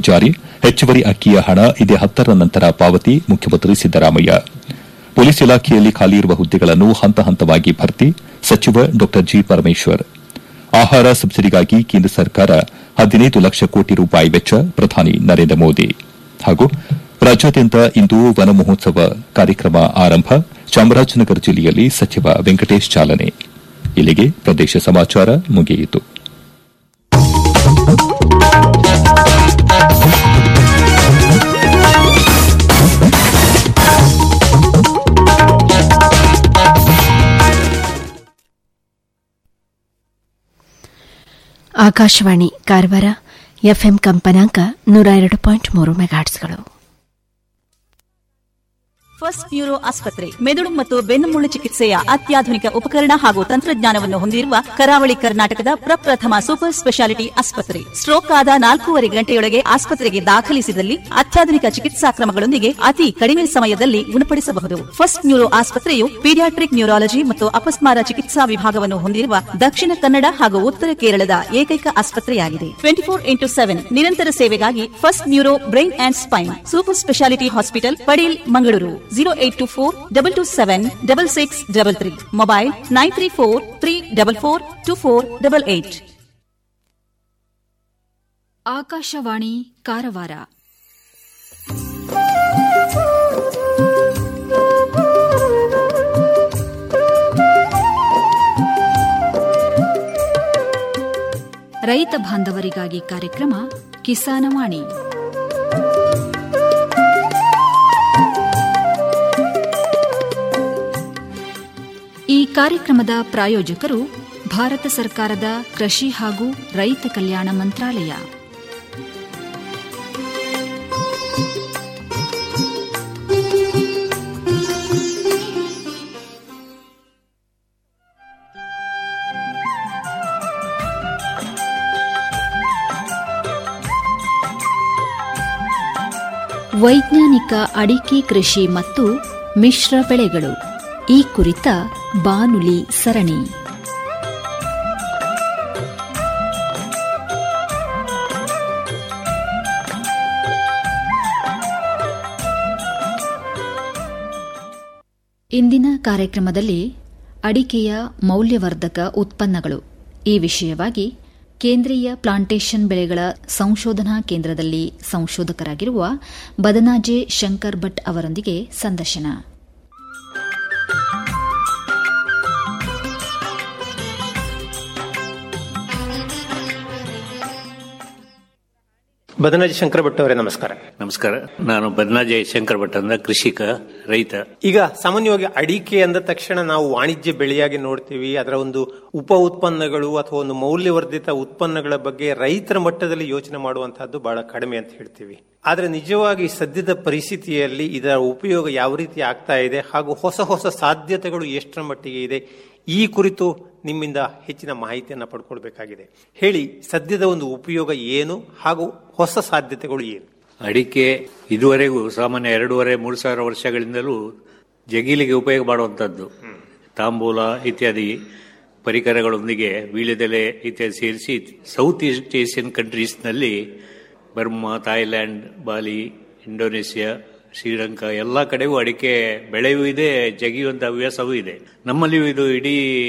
ಜಾರಿ ಹೆಚ್ಚುವರಿ ಅಕ್ಕಿಯ ಹಣ ಇದೇ ಹತ್ತರ ನಂತರ ಪಾವತಿ ಮುಖ್ಯಮಂತ್ರಿ ಸಿದ್ದರಾಮಯ್ಯ ಪೊಲೀಸ್ ಇಲಾಖೆಯಲ್ಲಿ ಖಾಲಿ ಇರುವ ಹುದ್ದೆಗಳನ್ನು ಹಂತ ಹಂತವಾಗಿ ಭರ್ತಿ ಸಚಿವ ಡಾ ಜಿ ಪರಮೇಶ್ವರ್ ಆಹಾರ ಸಬ್ಸಿಡಿಗಾಗಿ ಕೇಂದ್ರ ಸರ್ಕಾರ ಹದಿನೈದು ಲಕ್ಷ ಕೋಟಿ ರೂಪಾಯಿ ವೆಚ್ಚ ಪ್ರಧಾನಿ ನರೇಂದ್ರ ಮೋದಿ ಹಾಗೂ ರಾಜ್ಯಾದ್ಯಂತ ಇಂದು ವನ ಮಹೋತ್ಸವ ಕಾರ್ಯಕ್ರಮ ಆರಂಭ ಚಾಮರಾಜನಗರ ಜಿಲ್ಲೆಯಲ್ಲಿ ಸಚಿವ ವೆಂಕಟೇಶ್ ಚಾಲನೆ ಇಲ್ಲಿಗೆ ಪ್ರದೇಶ ಸಮಾಚಾರ ಮುಗಿಯಿತು ಆಕಾಶವಾಣಿ ಕಾರವಾರ ಎಫ್ಎಂ ಕಂಪನಾಂಕ ನೂರ ಎರಡು ಪಾಯಿಂಟ್ ಮೂರು ಮೆಗಾಟ್ಸ್ಗಳು ಫಸ್ಟ್ ನ್ಯೂರೋ ಆಸ್ಪತ್ರೆ ಮೆದುಳು ಮತ್ತು ಬೆನ್ನುಮೂಳೆ ಚಿಕಿತ್ಸೆಯ ಅತ್ಯಾಧುನಿಕ ಉಪಕರಣ ಹಾಗೂ ತಂತ್ರಜ್ಞಾನವನ್ನು ಹೊಂದಿರುವ ಕರಾವಳಿ ಕರ್ನಾಟಕದ ಪ್ರಪ್ರಥಮ ಸೂಪರ್ ಸ್ಪೆಷಾಲಿಟಿ ಆಸ್ಪತ್ರೆ ಸ್ಟ್ರೋಕ್ ಆದ ನಾಲ್ಕೂವರೆ ಗಂಟೆಯೊಳಗೆ ಆಸ್ಪತ್ರೆಗೆ ದಾಖಲಿಸಿದಲ್ಲಿ ಅತ್ಯಾಧುನಿಕ ಚಿಕಿತ್ಸಾ ಕ್ರಮಗಳೊಂದಿಗೆ ಅತಿ ಕಡಿಮೆ ಸಮಯದಲ್ಲಿ ಗುಣಪಡಿಸಬಹುದು ಫಸ್ಟ್ ನ್ಯೂರೋ ಆಸ್ಪತ್ರೆಯು ಪೀಡಿಯಾಟ್ರಿಕ್ ನ್ಯೂರಾಲಜಿ ಮತ್ತು ಅಪಸ್ಮಾರ ಚಿಕಿತ್ಸಾ ವಿಭಾಗವನ್ನು ಹೊಂದಿರುವ ದಕ್ಷಿಣ ಕನ್ನಡ ಹಾಗೂ ಉತ್ತರ ಕೇರಳದ ಏಕೈಕ ಆಸ್ಪತ್ರೆಯಾಗಿದೆ ಟ್ವೆಂಟಿ ಫೋರ್ ಇಂಟು ಸೆವೆನ್ ನಿರಂತರ ಸೇವೆಗಾಗಿ first neuro brain and spine super speciality hospital Padil Mangaluru zero eight two four double two seven double six double three mobile nine three four three double four two four double eight Akashvani Karwar ರೈತ ಬಾಂಧವರಿಗಾಗಿ ಕಾರ್ಯಕ್ರಮ ಕಿಸಾನವಾಣಿ ಈ ಕಾರ್ಯಕ್ರಮದ ಪ್ರಾಯೋಜಕರು ಭಾರತ ಸರ್ಕಾರದ ಕೃಷಿ ಹಾಗೂ ರೈತ ಕಲ್ಯಾಣ ಮಂತ್ರಾಲಯ ವೈಜ್ಞಾನಿಕ ಅಡಿಕೆ ಕೃಷಿ ಮತ್ತು ಮಿಶ್ರ ಬೆಳೆಗಳು ಈ ಕುರಿತ ಬಾನುಲಿ ಸರಣಿ ಇಂದಿನ ಕಾರ್ಯಕ್ರಮದಲ್ಲಿ ಅಡಿಕೆಯ ಮೌಲ್ಯವರ್ಧಕ ಉತ್ಪನ್ನಗಳು ಈ ವಿಷಯವಾಗಿ ಕೇಂದ್ರೀಯ ಪ್ಲಾಂಟೇಶನ್ ಬೆಳೆಗಳ ಸಂಶೋಧನಾ ಕೇಂದ್ರದಲ್ಲಿ ಸಂಶೋಧಕರಾಗಿರುವ ಬದನಾಜೆ ಶಂಕರ್ ಭಟ್ ಅವರೊಂದಿಗೆ ಸಂದರ್ಶನ ಬದನಾಜಿ ಶಂಕರ ಭಟ್ ಅವರೇ ನಮಸ್ಕಾರ ನಮಸ್ಕಾರ ನಾನು ಬದನಾಜಯ ಶಂಕರ್ ಭಟ್ ಅಂದ ಕೃಷಿಕ ರೈತ ಈಗ ಸಾಮಾನ್ಯವಾಗಿ ಅಡಿಕೆ ಅಂದ ತಕ್ಷಣ ನಾವು ವಾಣಿಜ್ಯ ಬೆಳೆಯಾಗಿ ನೋಡ್ತೀವಿ ಅದರ ಒಂದು ಉಪ ಉತ್ಪನ್ನಗಳು ಅಥವಾ ಒಂದು ಮೌಲ್ಯವರ್ಧಿತ ಉತ್ಪನ್ನಗಳ ಬಗ್ಗೆ ರೈತರ ಮಟ್ಟದಲ್ಲಿ ಯೋಚನೆ ಮಾಡುವಂತಹದ್ದು ಬಹಳ ಕಡಿಮೆ ಅಂತ ಹೇಳ್ತೀವಿ ಆದ್ರೆ ನಿಜವಾಗಿ ಸದ್ಯದ ಪರಿಸ್ಥಿತಿಯಲ್ಲಿ ಇದರ ಉಪಯೋಗ ಯಾವ ರೀತಿ ಆಗ್ತಾ ಇದೆ ಹಾಗೂ ಹೊಸ ಹೊಸ ಸಾಧ್ಯತೆಗಳು ಎಷ್ಟರ ಮಟ್ಟಿಗೆ ಇದೆ ಈ ಕುರಿತು ನಿಮ್ಮಿಂದ ಹೆಚ್ಚಿನ ಮಾಹಿತಿಯನ್ನು ಪಡ್ಕೊಳ್ಬೇಕಾಗಿದೆ ಹೇಳಿ ಸದ್ಯದ ಒಂದು ಉಪಯೋಗ ಏನು ಹಾಗೂ ಹೊಸ ಸಾಧ್ಯತೆಗಳು ಏನು ಅಡಿಕೆ ಇದುವರೆಗೂ ಸಾಮಾನ್ಯ ಎರಡೂವರೆ ಮೂರು ಸಾವಿರ ವರ್ಷಗಳಿಂದಲೂ ಜಗೀಲಿಗೆ ಉಪಯೋಗ ಮಾಡುವಂಥದ್ದು ತಾಂಬೂಲ ಇತ್ಯಾದಿ ಪರಿಕರಗಳೊಂದಿಗೆ ವೀಳ್ಯದೆಲೆ ಇತ್ಯಾದಿ ಸೇರಿಸಿ ಸೌತ್ ಈಸ್ಟ್ ಏಷ್ಯನ್ ಕಂಟ್ರೀಸ್ನಲ್ಲಿ Burma Thailand Bali Indonesia Sri Lanka ಎಲ್ಲ ಕಡೆಗೂ ಅಡಿಕೆ ಬೆಳೆಯೂ ಇದೆ ಜಗಿಯುವಂಥ ಹವ್ಯಾಸವೂ ಇದೆ ನಮ್ಮಲ್ಲಿಯೂ ಇದು ಇಡೀ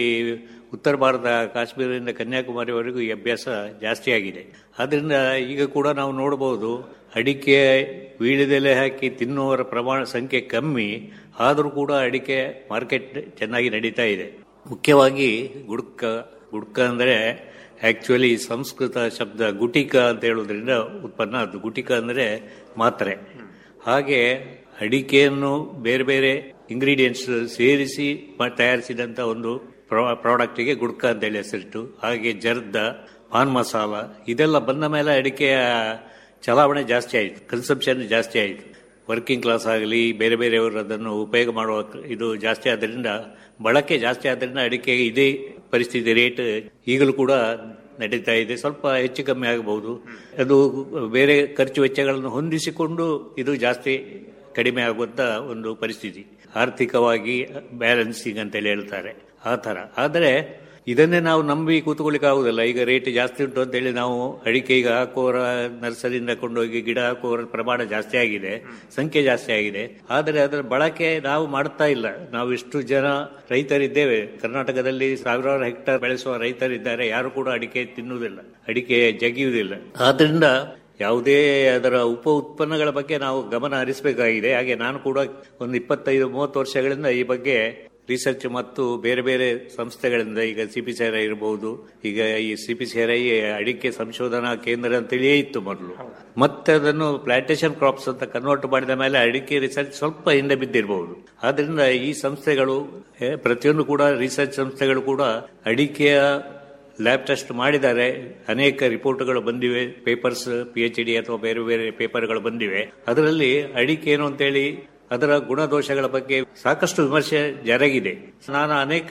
ಉತ್ತರ ಭಾರತ ಕಾಶ್ಮೀರದಿಂದ ಕನ್ಯಾಕುಮಾರಿವರೆಗೂ ಈ ಅಭ್ಯಾಸ ಜಾಸ್ತಿ ಆಗಿದೆ ಆದ್ರಿಂದ ಈಗ ಕೂಡ ನಾವು ನೋಡಬಹುದು ಅಡಿಕೆ ವೀಳ್ಯದೆಲೆ ಹಾಕಿ ತಿನ್ನುವವರ ಪ್ರಮಾಣ ಸಂಖ್ಯೆ ಕಮ್ಮಿ ಆದರೂ ಕೂಡ ಅಡಿಕೆ ಮಾರ್ಕೆಟ್ ಚೆನ್ನಾಗಿ ನಡೀತಾ ಇದೆ ಮುಖ್ಯವಾಗಿ ಗುಡ್ಕ ಗುಡ್ಕ ಅಂದರೆ ಆಕ್ಚುಲಿ ಸಂಸ್ಕೃತ ಶಬ್ದ ಗುಟಿಕ ಅಂತ ಹೇಳೋದ್ರಿಂದ ಉತ್ಪನ್ನ ಅದು ಗುಟಿಕ ಅಂದರೆ ಮಾತ್ರೆ ಹಾಗೆ ಅಡಿಕೆಯನ್ನು ಬೇರೆ ಬೇರೆ ಇಂಗ್ರೀಡಿಯೆಂಟ್ಸ್ ಸೇರಿಸಿ ತಯಾರಿಸಿದಂತ ಒಂದು ಪ್ರಾಡಕ್ಟ್ಗೆ ಗುಡ್ಕ ಅಂತ ಹೇಳಿ ಹೆಸರಿಟ್ಟು ಹಾಗೆ ಜರ್ದ ಪಾನ್ ಮಸಾಲ ಇದೆಲ್ಲ ಬಂದ ಮೇಲೆ ಅಡಿಕೆಯ ಚಲಾವಣೆ ಜಾಸ್ತಿ ಆಯಿತು ಕನ್ಸಂಪ್ಷನ್ ಜಾಸ್ತಿ ಆಯಿತು ವರ್ಕಿಂಗ್ ಕ್ಲಾಸ್ ಆಗಲಿ ಬೇರೆ ಬೇರೆಯವರು ಅದನ್ನು ಉಪಯೋಗ ಮಾಡುವ ಇದು ಜಾಸ್ತಿ ಆದ್ದರಿಂದ ಬಳಕೆ ಜಾಸ್ತಿ ಆದ್ದರಿಂದ ಅಡಿಕೆ ಇದೇ ಪರಿಸ್ಥಿತಿ ರೇಟ್ ಈಗಲೂ ಕೂಡ ನಡೀತಾ ಇದೆ ಸ್ವಲ್ಪ ಹೆಚ್ಚು ಕಮ್ಮಿ ಆಗಬಹುದು ಅದು ಬೇರೆ ಖರ್ಚು ವೆಚ್ಚಗಳನ್ನು ಹೊಂದಿಸಿಕೊಂಡು ಇದು ಜಾಸ್ತಿ ಕಡಿಮೆ ಆಗುವಂತ ಒಂದು ಪರಿಸ್ಥಿತಿ ಆರ್ಥಿಕವಾಗಿ ಬ್ಯಾಲೆನ್ಸಿಂಗ್ ಅಂತೇಳಿ ಹೇಳ್ತಾರೆ ಆ ಥರ ಆದರೆ ಇದನ್ನೇ ನಾವು ನಂಬಿ ಕೂತ್ಕೊಳ್ಳಿಕ್ಕೆ ಆಗುದಿಲ್ಲ ಈಗ ರೇಟ್ ಜಾಸ್ತಿ ಉಂಟು ಅಂತ ಹೇಳಿ ನಾವು ಅಡಿಕೆ ಈಗ ಹಾಕುವವರ ನರ್ಸರಿಯಿಂದ ಕೊಂಡೋಗಿ ಗಿಡ ಹಾಕುವವರ ಪ್ರಮಾಣ ಜಾಸ್ತಿ ಆಗಿದೆ ಸಂಖ್ಯೆ ಜಾಸ್ತಿ ಆಗಿದೆ ಆದರೆ ಅದರ ಬಳಕೆ ನಾವು ಮಾಡ್ತಾ ಇಲ್ಲ ನಾವು ಇಷ್ಟು ಜನ ರೈತರಿದ್ದೇವೆ ಕರ್ನಾಟಕದಲ್ಲಿ ಸಾವಿರಾರು ಹೆಕ್ಟರ್ ಬೆಳೆಸುವ ರೈತರಿದ್ದಾರೆ ಯಾರು ಕೂಡ ಅಡಿಕೆ ತಿನ್ನುವುದಿಲ್ಲ ಅಡಿಕೆ ಜಗಿಯುವುದಿಲ್ಲ ಆದ್ರಿಂದ ಯಾವುದೇ ಅದರ ಉಪ ಉತ್ಪನ್ನಗಳ ಬಗ್ಗೆ ನಾವು ಗಮನ ಹರಿಸಬೇಕಾಗಿದೆ ಹಾಗೆ ನಾನು ಕೂಡ ಒಂದು ಇಪ್ಪತ್ತೈದು ಮೂವತ್ತು ವರ್ಷಗಳಿಂದ ಈ ಬಗ್ಗೆ ರಿಸರ್ಚ್ ಮತ್ತು ಬೇರೆ ಬೇರೆ ಸಂಸ್ಥೆಗಳಿಂದ ಈಗ ಸಿಪಿಸಿಆರ್ಐ ಇರಬಹುದು ಈಗ ಈ ಸಿಪಿಸಿಆರ್ಐ ಅಡಿಕೆ ಸಂಶೋಧನಾ ಕೇಂದ್ರ ಅಂತೇಳಿಯೇ ಇತ್ತು ಮೊದಲು ಮತ್ತೆ ಅದನ್ನು ಪ್ಲಾಂಟೇಶನ್ ಕ್ರಾಪ್ಸ್ ಅಂತ ಕನ್ವರ್ಟ್ ಮಾಡಿದ ಮೇಲೆ ಅಡಿಕೆ ರಿಸರ್ಚ್ ಸ್ವಲ್ಪ ಹಿಂದೆ ಬಿದ್ದಿರಬಹುದು ಆದ್ರಿಂದ ಈ ಸಂಸ್ಥೆಗಳು ಏ, ಪ್ರತಿಯೊಂದು ಕೂಡ ರಿಸರ್ಚ್ ಸಂಸ್ಥೆಗಳು ಕೂಡ ಅಡಿಕೆಯ ಲ್ಯಾಬ್ ಟೆಸ್ಟ್ ಮಾಡಿದ್ದಾರೆ ಅನೇಕ ರಿಪೋರ್ಟ್ಗಳು ಬಂದಿವೆ ಪೇಪರ್ಸ್ ಪಿ ಎಚ್ ಡಿ ಅಥವಾ ಬೇರೆ ಬೇರೆ ಪೇಪರ್ಗಳು ಬಂದಿವೆ ಅದರಲ್ಲಿ ಅಡಿಕೆ ಏನು ಅಂತೇಳಿ ಅದರ ಗುಣದೋಷಗಳ ಬಗ್ಗೆ ಸಾಕಷ್ಟು ವಿಮರ್ಶೆ ಜರುಗಿದೆ ನಾನು ಅನೇಕ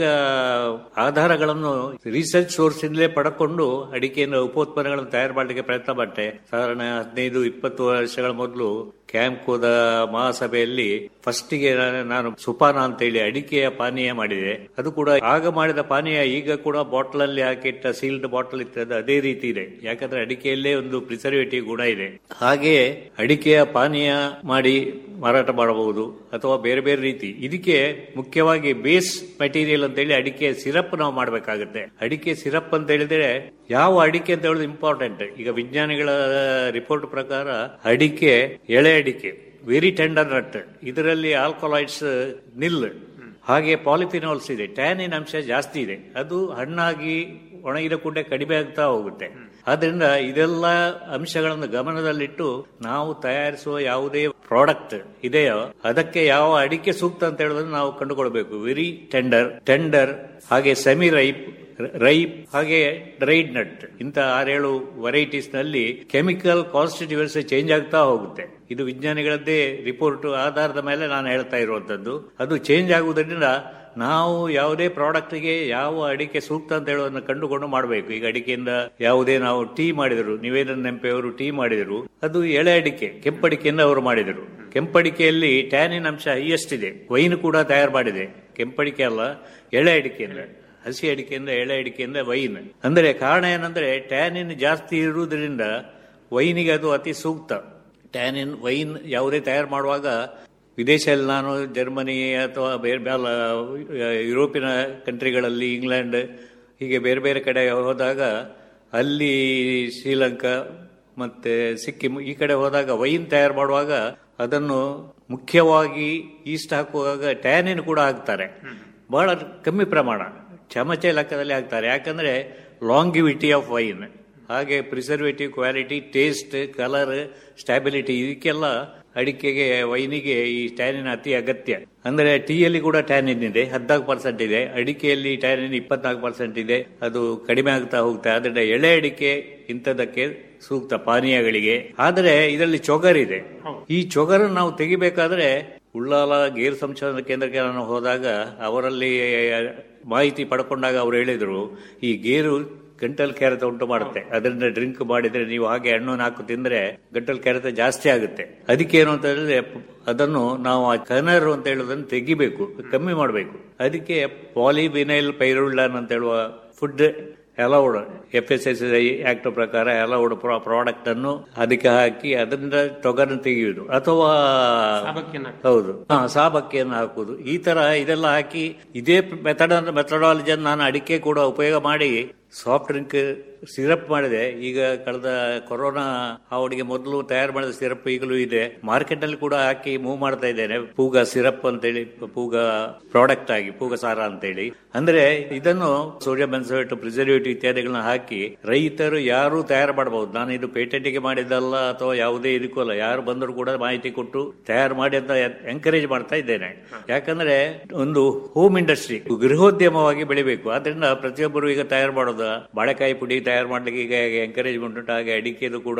ಆಧಾರಗಳನ್ನು ರಿಸರ್ಚ್ ಸೋರ್ಸ್ ಇಂದಲೇ ಪಡ್ಕೊಂಡು ಅಡಿಕೆಯನ್ನು ಉಪೋತ್ಪನ್ನಗಳನ್ನು ತಯಾರು ಮಾಡಲಿಕ್ಕೆ ಪ್ರಯತ್ನ ಪಟ್ಟೆ ಸಾಧಾರಣ ಹದಿನೈದು ಇಪ್ಪತ್ತು ವರ್ಷಗಳ ಮೊದಲು ಕ್ಯಾಂಪ್ಕೋದ ಮಹಾಸಭೆಯಲ್ಲಿ ಫಸ್ಟಿಗೆ ನಾನು ಸುಪಾನ ಅಂತ ಹೇಳಿ ಅಡಿಕೆಯ ಪಾನೀಯ ಮಾಡಿದೆ ಅದು ಕೂಡ ಆಗ ಮಾಡಿದ ಪಾನೀಯ ಈಗ ಕೂಡ ಬಾಟಲ್ ಅಲ್ಲಿ ಹಾಕಿಟ್ಟ ಸೀಲ್ಡ್ ಬಾಟಲ್ ಇರ್ತದೆ ಅದೇ ರೀತಿ ಇದೆ ಯಾಕಂದ್ರೆ ಅಡಿಕೆಯಲ್ಲೇ ಒಂದು ಪ್ರಿಸರ್ವೇಟಿವ್ ಗುಣ ಇದೆ ಹಾಗೆಯೇ ಅಡಿಕೆಯ ಪಾನೀಯ ಮಾಡಿ ಮಾರಾಟ ಮಾಡಬಹುದು ಅಥವಾ ಬೇರೆ ಬೇರೆ ರೀತಿ ಇದಕ್ಕೆ ಮುಖ್ಯವಾಗಿ ಬೇಸ್ ಮೆಟೀರಿಯಲ್ ಅಂತ ಹೇಳಿ ಅಡಿಕೆ ಸಿರಪ್ ನಾವು ಮಾಡಬೇಕಾಗುತ್ತೆ ಅಡಿಕೆ ಸಿರಪ್ ಅಂತ ಹೇಳಿದ್ರೆ ಯಾವ ಅಡಿಕೆ ಅಂತ ಹೇಳೋದು ಇಂಪಾರ್ಟೆಂಟ್ ಈಗ ವಿಜ್ಞಾನಿಗಳ ರಿಪೋರ್ಟ್ ಪ್ರಕಾರ ಅಡಿಕೆ ಎಳೆ ಅಡಿಕೆ ವೆರಿ ಟೆಂಡರ್ ನಟ್ ಇದರಲ್ಲಿ ಆಲ್ಕೊಲಾಯ್ಡ್ಸ್ ನಿಲ್ ಹಾಗೆ ಪಾಲಿಫಿನಾಲ್ಸ್ ಇದೆ ಟ್ಯಾನಿನ್ ಅಂಶ ಜಾಸ್ತಿ ಇದೆ ಅದು ಹಣ್ಣಾಗಿ ಒಣಗಿದ ಕೂಡಲೇ ಕಡಿಮೆ ಆಗ್ತಾ ಹೋಗುತ್ತೆ ಆದ್ರಿಂದ ಇದೆಲ್ಲ ಅಂಶಗಳನ್ನು ಗಮನದಲ್ಲಿಟ್ಟು ನಾವು ತಯಾರಿಸುವ ಯಾವುದೇ ಪ್ರಾಡಕ್ಟ್ ಇದೆಯೋ ಅದಕ್ಕೆ ಯಾವ ಅಡಿಕೆ ಸೂಕ್ತ ಅಂತ ಹೇಳೋದನ್ನು ನಾವು ಕಂಡುಕೊಳ್ಬೇಕು ವೆರಿ ಟೆಂಡರ್ ಟೆಂಡರ್ ಹಾಗೆ ಸೆಮಿ ರೈಪ್ ರೈಪ್ ಹಾಗೆ ಡ್ರೈಡ್ ನಟ್ ಇಂತ ಆರೇಳು ವೆರೈಟೀಸ್ ನಲ್ಲಿ ಕೆಮಿಕಲ್ ಕಾನ್ಸ್ಟಿಟ್ಯೂನ್ಸ್ ಚೇಂಜ್ ಆಗ್ತಾ ಹೋಗುತ್ತೆ ಇದು ವಿಜ್ಞಾನಿಗಳದ್ದೇ ರಿಪೋರ್ಟ್ ಆಧಾರದ ಮೇಲೆ ನಾನು ಹೇಳ್ತಾ ಇರುವಂತದ್ದು ಅದು ಚೇಂಜ್ ಆಗುವುದರಿಂದ ನಾವು ಯಾವುದೇ ಪ್ರಾಡಕ್ಟ್ಗೆ ಯಾವ ಅಡಿಕೆ ಸೂಕ್ತ ಅಂತ ಹೇಳೋದನ್ನ ಕಂಡುಕೊಂಡು ಮಾಡಬೇಕು ಈಗ ಅಡಿಕೆಯಿಂದ ಯಾವುದೇ ನಾವು ಟೀ ಮಾಡಿದರು ನಿವೇದನ್ ನೆಂಪೆ ಅವರು ಟೀ ಮಾಡಿದರು ಅದು ಎಳೆ ಅಡಿಕೆ ಕೆಂಪಡಿಕೆಯಿಂದ ಅವರು ಮಾಡಿದರು ಕೆಂಪಡಿಕೆಯಲ್ಲಿ ಟ್ಯಾನಿನ್ ಅಂಶ ಹೈಯೆಸ್ಟ್ ಇದೆ ವೈನ್ ಕೂಡ ತಯಾರು ಮಾಡಿದೆ ಕೆಂಪಡಿಕೆ ಅಲ್ಲ ಎಳೆ ಅಡಿಕೆಯಿಂದ ಹಸಿ ಅಡಿಕೆಯಿಂದ ಎಳೆ ಅಡಿಕೆಯಿಂದ ವೈನ್ ಅಂದ್ರೆ ಕಾರಣ ಏನಂದ್ರೆ ಟ್ಯಾನಿನ್ ಜಾಸ್ತಿ ಇರುವುದರಿಂದ ವೈನಿಗೆ ಅದು ಅತಿ ಸೂಕ್ತ ಟ್ಯಾನಿನ್ ವೈನ್ ಯಾವುದೇ ತಯಾರು ಮಾಡುವಾಗ ವಿದೇಶದಲ್ಲಿ ನಾನು ಜರ್ಮನಿ ಅಥವಾ ಬೇರೆ ಬೇರೆ ಯುರೋಪಿನ ಕಂಟ್ರಿಗಳಲ್ಲಿ ಇಂಗ್ಲೆಂಡ್ ಹೀಗೆ ಬೇರೆ ಬೇರೆ ಕಡೆ ಹೋದಾಗ ಅಲ್ಲಿ ಶ್ರೀಲಂಕಾ ಮತ್ತೆ ಸಿಕ್ಕಿಂ ಈ ಕಡೆ ಹೋದಾಗ ವೈನ್ ತಯಾರು ಮಾಡುವಾಗ ಅದನ್ನು ಮುಖ್ಯವಾಗಿ ಈಸ್ಟ್ ಹಾಕುವಾಗ ಟ್ಯಾನಿನ್ ಕೂಡ ಹಾಕ್ತಾರೆ ಬಹಳ ಕಮ್ಮಿ ಪ್ರಮಾಣ ಚಮಚೆ ಲೆಕ್ಕದಲ್ಲಿ ಹಾಕ್ತಾರೆ ಯಾಕಂದ್ರೆ ಲಾಂಗಿವಿಟಿ ಆಫ್ ವೈನ್ ಹಾಗೆ preservative quality taste colour stability ಇದಕ್ಕೆಲ್ಲ ಅಡಿಕೆಗೆ ವೈನಿಗೆ ಈ ಟ್ಯಾನಿನ್ ಅತಿ ಅಗತ್ಯ ಅಂದ್ರೆ ಟೀಯಲ್ಲಿ ಕೂಡ ಟ್ಯಾನಿನ್ ಇದೆ ಹದಿನಾಲ್ಕು ಪರ್ಸೆಂಟ್ ಇದೆ ಅಡಿಕೆಯಲ್ಲಿ ಟ್ಯಾನಿನ್ ಇಪ್ಪತ್ನಾಲ್ಕು ಪರ್ಸೆಂಟ್ ಇದೆ ಅದು ಕಡಿಮೆ ಆಗ್ತಾ ಹೋಗುತ್ತೆ ಆದ್ರೆ ಎಳೆ ಅಡಿಕೆ ಇಂಥದಕ್ಕೆ ಸೂಕ್ತ ಪಾನೀಯಗಳಿಗೆ ಆದರೆ ಇದರಲ್ಲಿ ಚೊಗರಿದೆ ಈ ಚೊಗರು ನಾವು ತೆಗಿಬೇಕಾದ್ರೆ ಉಳ್ಳಾಲ ಗೇರು ಸಂಶೋಧನಾ ಕೇಂದ್ರಕ್ಕೆ ನಾನು ಹೋದಾಗ ಅವರಲ್ಲಿ ಮಾಹಿತಿ ಪಡ್ಕೊಂಡಾಗ ಅವರು ಹೇಳಿದ್ರು ಈ ಗೇರು ಗಂಟಲ್ ಕೆರೆತ ಉಂಟು ಮಾಡುತ್ತೆ ಅದರಿಂದ ಡ್ರಿಂಕ್ ಮಾಡಿದ್ರೆ ನೀವು ಹಾಗೆ ಹಣ್ಣನ್ನು ಹಾಕು ತಿಂದ್ರೆ ಗಂಟಲ್ ಕೆರೆತ ಜಾಸ್ತಿ ಆಗುತ್ತೆ ಅದಕ್ಕೆ ಏನು ಅಂತ ಹೇಳಿದ್ರೆ ಅದನ್ನು ನಾವು ಆ ಕನರ್ ಅಂತ ಹೇಳೋದನ್ನು ತೆಗಿಬೇಕು ಕಮ್ಮಿ ಮಾಡಬೇಕು ಅದಕ್ಕೆ ಪಾಲಿಬಿನೈಲ್ ಪೈರುಳ್ಳನ್ ಅಂತ ಹೇಳುವ food allowed F S S I act ಪ್ರಕಾರ ಅಲೌಡ್ ಪ್ರಾಡಕ್ಟ್ ಅನ್ನು ಅದಕ್ಕೆ ಹಾಕಿ ಅದರಿಂದ ತೊಗರನ್ನು ತೆಗೆಯುವುದು ಅಥವಾ ಹೌದು ಹಾ ಸಾಬಕ್ಕಿಯನ್ನು ಹಾಕುವುದು ಈ ತರ ಇದೆಲ್ಲ ಹಾಕಿ ಇದೇ ಮೆಥಡ್ ಮೆಥಡಾಲಜಿಯನ್ನು ನಾನು ಅಡಿಕೆ ಕೂಡ ಉಪಯೋಗ ಮಾಡಿ ಸಾಫ್ಟ್ ಡ್ರಿಂಕ್ ಸಿರಪ್ ಮಾಡಿದೆ ಈಗ ಕಳೆದ ಕೊರೋನಾ ಅವಳಿಗೆ ಮೊದಲು ತಯಾರು ಮಾಡಿದ ಸಿರಪ್ ಈಗಲೂ ಇದೆ ಮಾರ್ಕೆಟ್ ನಲ್ಲಿ ಕೂಡ ಹಾಕಿ ಮೂವ್ ಮಾಡ್ತಾ ಇದ್ದೇನೆ ಪೂಗ ಸಿರಪ್ ಅಂತೇಳಿ ಪೂಗ ಪ್ರಾಡಕ್ಟ್ ಆಗಿ ಪೂಗ ಸಾರ ಅಂತೇಳಿ ಅಂದ್ರೆ ಇದನ್ನು ಸೋಡಿಯಂ ಬೆನ್ಸೋಟ್ ಪ್ರಿಸರ್ವೇಟಿವ್ ಇತ್ಯಾದಿಗಳನ್ನ ಹಾಕಿ ರೈತರು ಯಾರು ತಯಾರು ಮಾಡಬಹುದು ನಾನು ಇದು ಪೇಟೆಂಟ್ಗೆ ಮಾಡಿದ್ದಲ್ಲ ಅಥವಾ ಯಾವುದೇ ಇದಕ್ಕೂ ಅಲ್ಲ ಯಾರು ಬಂದರೂ ಕೂಡ ಮಾಹಿತಿ ಕೊಟ್ಟು ತಯಾರು ಮಾಡಿ ಅಂತ ಎಂಕರೇಜ್ ಮಾಡ್ತಾ ಇದ್ದೇನೆ ಯಾಕಂದ್ರೆ ಒಂದು ಹೋಮ್ ಇಂಡಸ್ಟ್ರಿ ಗೃಹೋದ್ಯಮವಾಗಿ ಬೆಳಿಬೇಕು ಆದ್ರಿಂದ ಪ್ರತಿಯೊಬ್ಬರು ಈಗ ತಯಾರು ಮಾಡೋದು ಬಾಳೆಕಾಯಿ ಪುಡಿ ತಯಾರು ಮಾಡ್ಲಿಕ್ಕೆ ಈಗ ಎಂಕರೇಜ್ಮೆಂಟ್ ಉಂಟು ಹಾಗೆ ಅಡಿಕೆದು ಕೂಡ